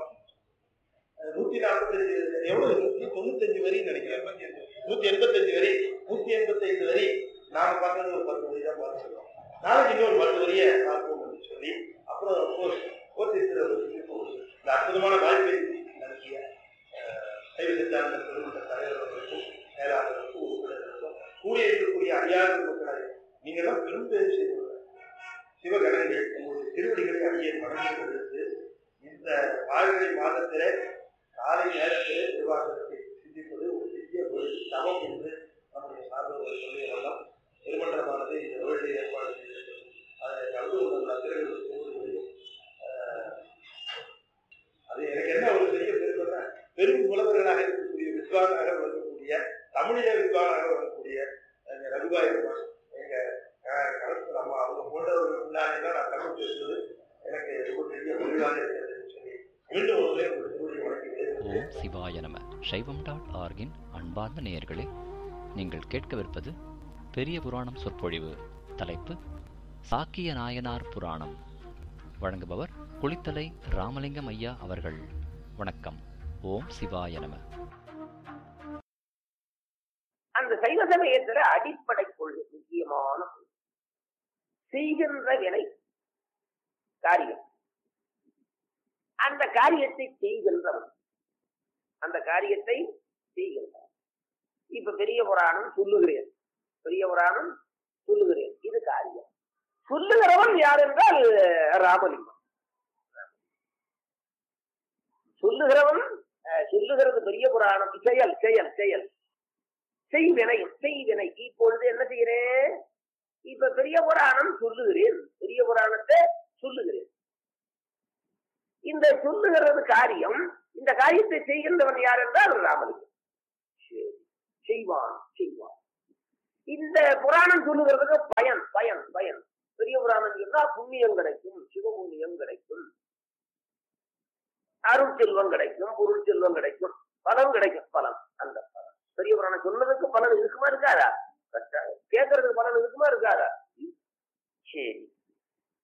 அஹ் நூத்தி நாற்பத்தஞ்சு எவ்வளவு நூத்தி தொண்ணூத்தஞ்சு வரி நினைக்கிறேன் நூத்தி எண்பத்தஞ்சு வரி நூத்தி எண்பத்தைந்து வரி நாம பார்த்தது ஒரு பத்து வரி தான் பார்த்துருக்கோம் நாளைக்கு இன்னொரு பத்து வரியை பார்ப்போம் அப்படின்னு சொல்லி அப்புறம் கோர்ஸ் கோர்ஸ் இந்த அற்புதமான வாய்ப்பை நடத்திய அஹ், சைவ சித்தாந்த பெருமன்ற தலைவர்களுக்கும் மேலாளர்களுக்கும் உறுப்பினர்களுக்கும் கூடிய இருக்கக்கூடிய அறியாத மக்களை நீங்கள்லாம் பெரும் பேர் செய்துள்ள சிவகணங்கள் உங்களுடைய திருவடிகளை அடியே வணங்கி கொடுத்து இந்த மார்கழி மாதத்திலே காலை நேரத்திலே திருவாசகத்தை சிந்திப்பது ஒரு பெரிய ஒரு தவம் என்று நம்முடைய சார்பர்கள் சொல்லிய வண்ணம் திருமன்றமானது இந்த தொழிலை ஏற்பாடு செய்திருக்கிறது அதை கலந்து கொண்டுள்ள அத்திரைகள் திருவடிகளையும் அது எனக்கு என்ன ஒரு பெரிய பெருமைன்னா பெரும் புலவர்களாக இருக்கக்கூடிய வித்வானாக விளங்கக்கூடிய தமிழில வித்வானாக விளங்கக்கூடிய எங்க ரகுபாய் பெருமாள் எங்க அஹ், கலந்து நம்ம அவங்க போன்றவர்கள் முன்னாடி தான் நான் தமிழ் பேசுவது எனக்கு ரொம்ப பெரிய மகிழ்வாக இருக்கிறதுன்னு சொல்லி மீண்டும் ஒரு முறை உங்கள் திருவடி வணங்கி விடைபெறுகிறேன். ஓம் சிவாய நம சைவம் டாட் ஆர்கின் அன்பார்ந்த நேயர்களே நீங்கள் கேட்கவிருப்பது பெரிய புராணம் சொற்பொழிவு தலைப்பு சாக்கிய நாயனார் புராணம் வழங்குபவர் குளித்தலை ராமலிங்கம் ஐயா அவர்கள் வணக்கம் ஓம் சிவாய நம அந்த சைவ சமயத்துல அடிப்படை கொள்கை முக்கியமான கொள்கை. செய்கின்ற வினை காரியம் அந்த காரியத்தை செய்கின்றவன் அந்த காரியத்தை செய்கின்றவன் இப்ப பெரிய புராணம் சொல்லுகிறேன் பெரிய புராணம் சொல்லுகிறேன் இது காரியம் சொல்லுகிறவன் யார் என்றால் ராமலிங்கம் சொல்லுகிறவன் அஹ், சொல்லுகிறது பெரிய புராணம் செயல் செயல் செயல் செய்வினை செய்வினை இப்பொழுது என்ன செய்கிறேன் இப்ப பெரிய புராணம் சொல்லுகிறேன் பெரிய புராணத்தை சொல்லுகிறேன் இந்த சொல்லுகிறது காரியம் இந்த காரியத்தை செய்கின்றவன் யார் என்றால் ராமலிங்கம் சரி. செய்வான் செய்வான் இந்த புராணம் சொல்லுகிறதுக்கு பயன் பயன் பயன் பெரிய புராணம் சொன்னா புண்ணியம் கிடைக்கும் சிவபுண்ணியம் கிடைக்கும் அருள் செல்வம் கிடைக்கும் பொருள் செல்வம் கிடைக்கும் பலம் கிடைக்கும் பலம் அந்த பலம் பெரிய புராணம் சொன்னதுக்கு பலன் இருக்குமா இருக்காதா கட்டாயம். கேட்கறதுக்கு பலன் இருக்குமா இருக்காதா இருக்கு.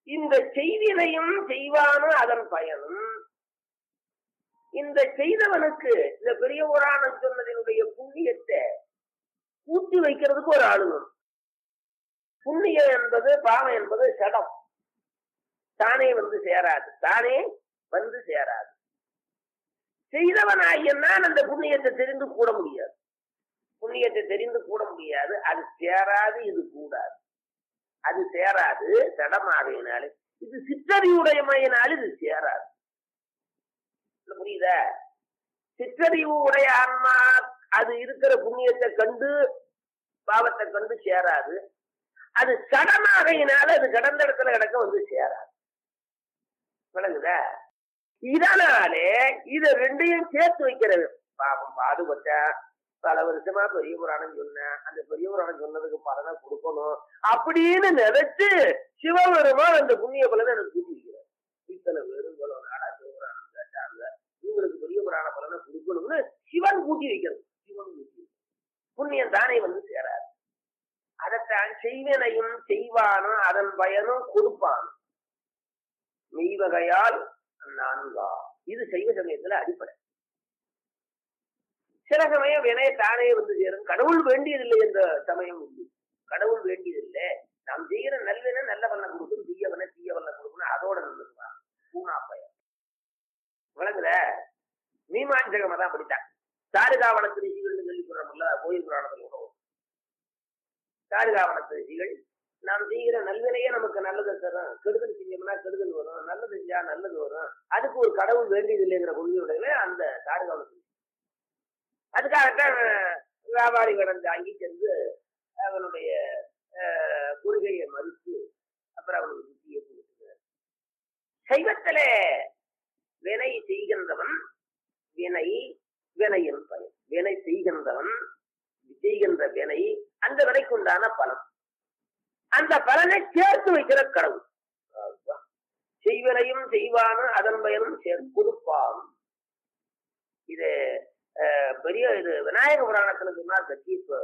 இந்த செய்வினையும் செய்வான அதன் பயனும் இந்த செய்தவனுக்கு இந்த பெரிய புராணம் சொன்னதனுடைய புண்ணியத்தை கூட்டி வைக்கிறதுக்கு ஒரு ஆளு வேணும் புண்ணியம் என்பது பாவம் என்பது சடம் தானே வந்து சேராது தானே வந்து சேராது செய்தவனாகியனால் அந்த புண்ணியத்தை தெரிந்து கூட முடியாது புண்ணியத்தை தெரிந்து கூட முடியாது அது சேராது இது கூடாது அது சேராது சடமாகையினாலே இது சிற்றறிவுடையமையினால் இது சேராது இல்ல புரியுதா சிற்றறிவு உடைய ஆன்மா அது இருக்கிற புண்ணியத்தை கண்டு பாவத்தை கண்டு சேராது அது சடமாகையினால அது கடந்த இடத்துல கிடக்க வந்து சேராது விளங்குதா இதனாலே இத ரெண்டையும் சேர்த்து வைக்கிறது பாவம் பாடுபட்ட பல வருஷமா பெரிய புராணம் சொன்னேன் அந்த பெரிய புராணம் சொன்னதுக்கு பலனை கொடுக்கணும் அப்படின்னு நினைச்சு சிவபெருமான் அந்த புண்ணிய பலனை எனக்கு கூட்டி வைக்கிறார் இத்தனை பேரும் இவ்வளவு நாடா சிவபுராணம் கேட்டாங்க இவங்களுக்கு பெரிய புராண பலனை கொடுக்கணும்னு சிவன் கூட்டி வைக்கிறது சிவன் கூட்டி வைக்கிறது. புண்ணியம் தானே வந்து சேராது அதைத்தான் செய்வனையும் செய்வானும் அதன் பயனும் கொடுப்பான் மெய்வகையால் நான்கா இது சைவ சமயத்துல அடிப்படை சில சமயம் வினை தானே வந்து சேரும் கடவுள் வேண்டியதில்லை என்ற சமயம் உண்டு கடவுள் வேண்டியதில்லை நாம் செய்கிற நல்லவன நல்ல வல்ல கொடுக்கணும் தீயவன தீய வல்ல கொடுக்கணும் அதோட நின்றுவான் பூனா பயம் விளங்குல மீமாஞ்சகம் தான் படித்தான் சாருகாவனத்து ரிஷிகள்னு சொல்லி சொல்றோம்ல கோயில் புராணத்தில் கூட வரும். சாருகாவனத்து ரிஷிகள் நாம் செய்கிற நல்வினையே நமக்கு நல்லது தரும் கெடுதல் செஞ்சோம்னா கெடுதல் வரும் நல்லது செஞ்சா நல்லது வரும் அதுக்கு ஒரு கடவுள் வேண்டியதில்லைங்கிற கொள்கையுடைய அந்த சாருகாவனத்து ரிஷி. அதுக்காகத்தான் வியாபாரி கடன் தாங்கி சென்று அவனுடைய அஹ், கொள்கையை மறுத்து அப்புறம் அவனுக்கு புத்தியை கொடுத்துக்கிறார் சைவத்திலே வினை செய்கின்றவன் வினை வினையின் பயன் வினை செய்கின்றவன் செய்கின்ற வினை அந்த வினைக்கு உண்டான பலன் அந்த பலனை சேர்த்து வைக்கிற கடவுள் அதுதான். செய்வனையும் செய்வான அதன் பயனும் சேர்த்து கொடுப்பான் இது அஹ், பெரிய இது விநாயக புராணத்துல சொன்னார் கட்சி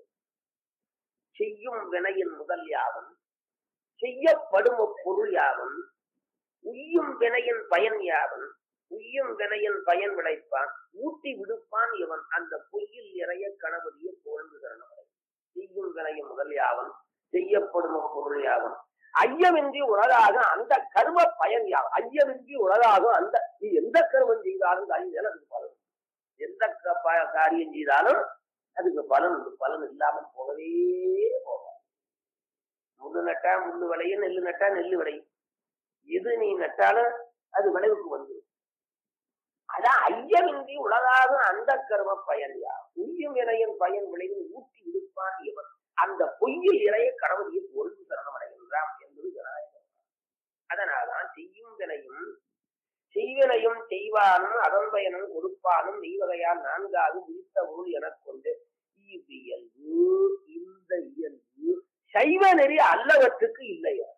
செய்யும் வினையின் முதல் யாவன் செய்யப்படும் பொருள் யாவன் உய்யும் வினையின் பயன் யாவன் உய்யும் வினையின் பயன் விளைப்பான் ஊட்டி விடுப்பான் இவன் அந்த பொய்யில் இறைய கணபதியை புகழ்ந்து தரணவரை செய்யும் வினையின் முதல் யாவன் செய்யப்படும் பொருள் யாவன் ஐயமின்றி உலகாக அந்த கர்ம பயன் யாவன் ஐயமின்றி உலகாக அந்த நீ எந்த கர்மம் செய்தாலும் காரியம் அதுக்கு பலன் எந்த க- ப- காரியம் செய்தாலும் அதுக்கு பலன் உண்டு பலன் இல்லாமல் போகவே போகாது முள்ளு நட்டா முள்ளு விளையும் நெல்லு நட்டா நெல்லு விளையும் எது நீ நட்டாலும் அது விளைவுக்கு வந்து அதான் ஐயமின்றி உலகாக அந்த கர்ம பயன் யார் உய்யும் இறையின் பயன் விளையும் ஊட்டி விடுப்பான் இவன் அந்த பொய்யில் இறைய கடவுளியை பொருள் சரணம் அடைகின்றான் என்பது ஜனநாயகம் அதனால்தான் செய்யும் வினையும் செய்வினையும் செய்வானும் அதன் பயனும் கொடுப்பானும் நெய்வகையால் நான்காவது விழித்த பொருள் எனக் கொண்டு இவ்வியல்பு இந்த இயல்பு சைவ நெறி அல்லவற்றுக்கு இல்லையா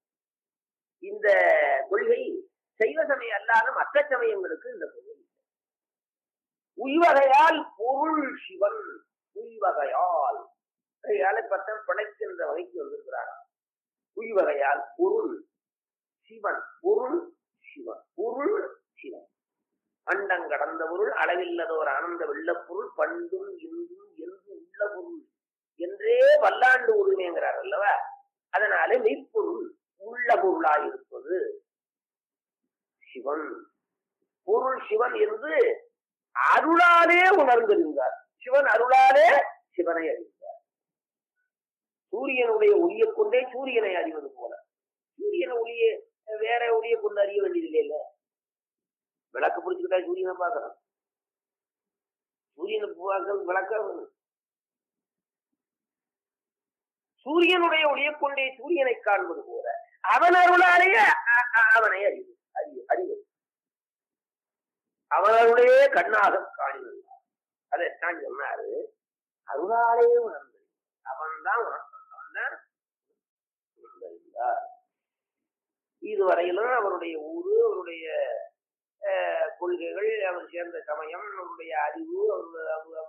இந்த கொள்கை சைவ சமயம் அல்லாத மற்ற சமயங்களுக்கு இந்த கொள்கை இல்லை. உய்வகையால் பொருள் சிவன் உய்வகையால் கையால பட்டம் படைக்கின்ற வகைக்கு வந்திருக்கிறார் உய்வகையால் பொருள் சிவன் பொருள் சிவன் பொருள் சிவன் அண்டம் கடந்த பொருள் அளவில்லதோர் ஆனந்த வெள்ளப் பொருள் பண்டும் இன்றும் என்று உள்ள பொருள் என்றே பல்லாண்டு உரிமைங்கிறார் அல்லவா அதனால மெய்ப்பொருள் உள்ள பொருளாயிருப்பது சிவன் பொருள் சிவன் என்று அருளாலே உணர்ந்திருந்தார் சிவன் அருளாலே சிவனை அறிந்தார் சூரியனுடைய ஒளியைக் கொண்டே சூரியனை அறிவது போல சூரியன் ஒளியை வேற ஒளியை கொண்டு அறிய வேண்டியது இல்ல விளக்கு பிடிச்சுக்கிட்டா சூரியனை பார்க்கணும் சூரியனை பார்க்க விளக்க வேணும். சூரியனுடைய ஒளியைக் கொண்டே சூரியனை காண்பது போல அவன் அருளாலேயே அ- அ- அவனை அறிவு அறிவு அறிவது அவன் அருளே கண்ணாக காணினார் அதைத்தான் சொன்னாரு அருளாலே உணர்ந்து அவன் தான் அவன் தான் உணர்ந்தறிந்தார் இதுவரையிலும் அவருடைய ஊரு அவருடைய அஹ், கொள்கைகள் அவர் சேர்ந்த சமயம் அவருடைய அறிவு அவர் அவர்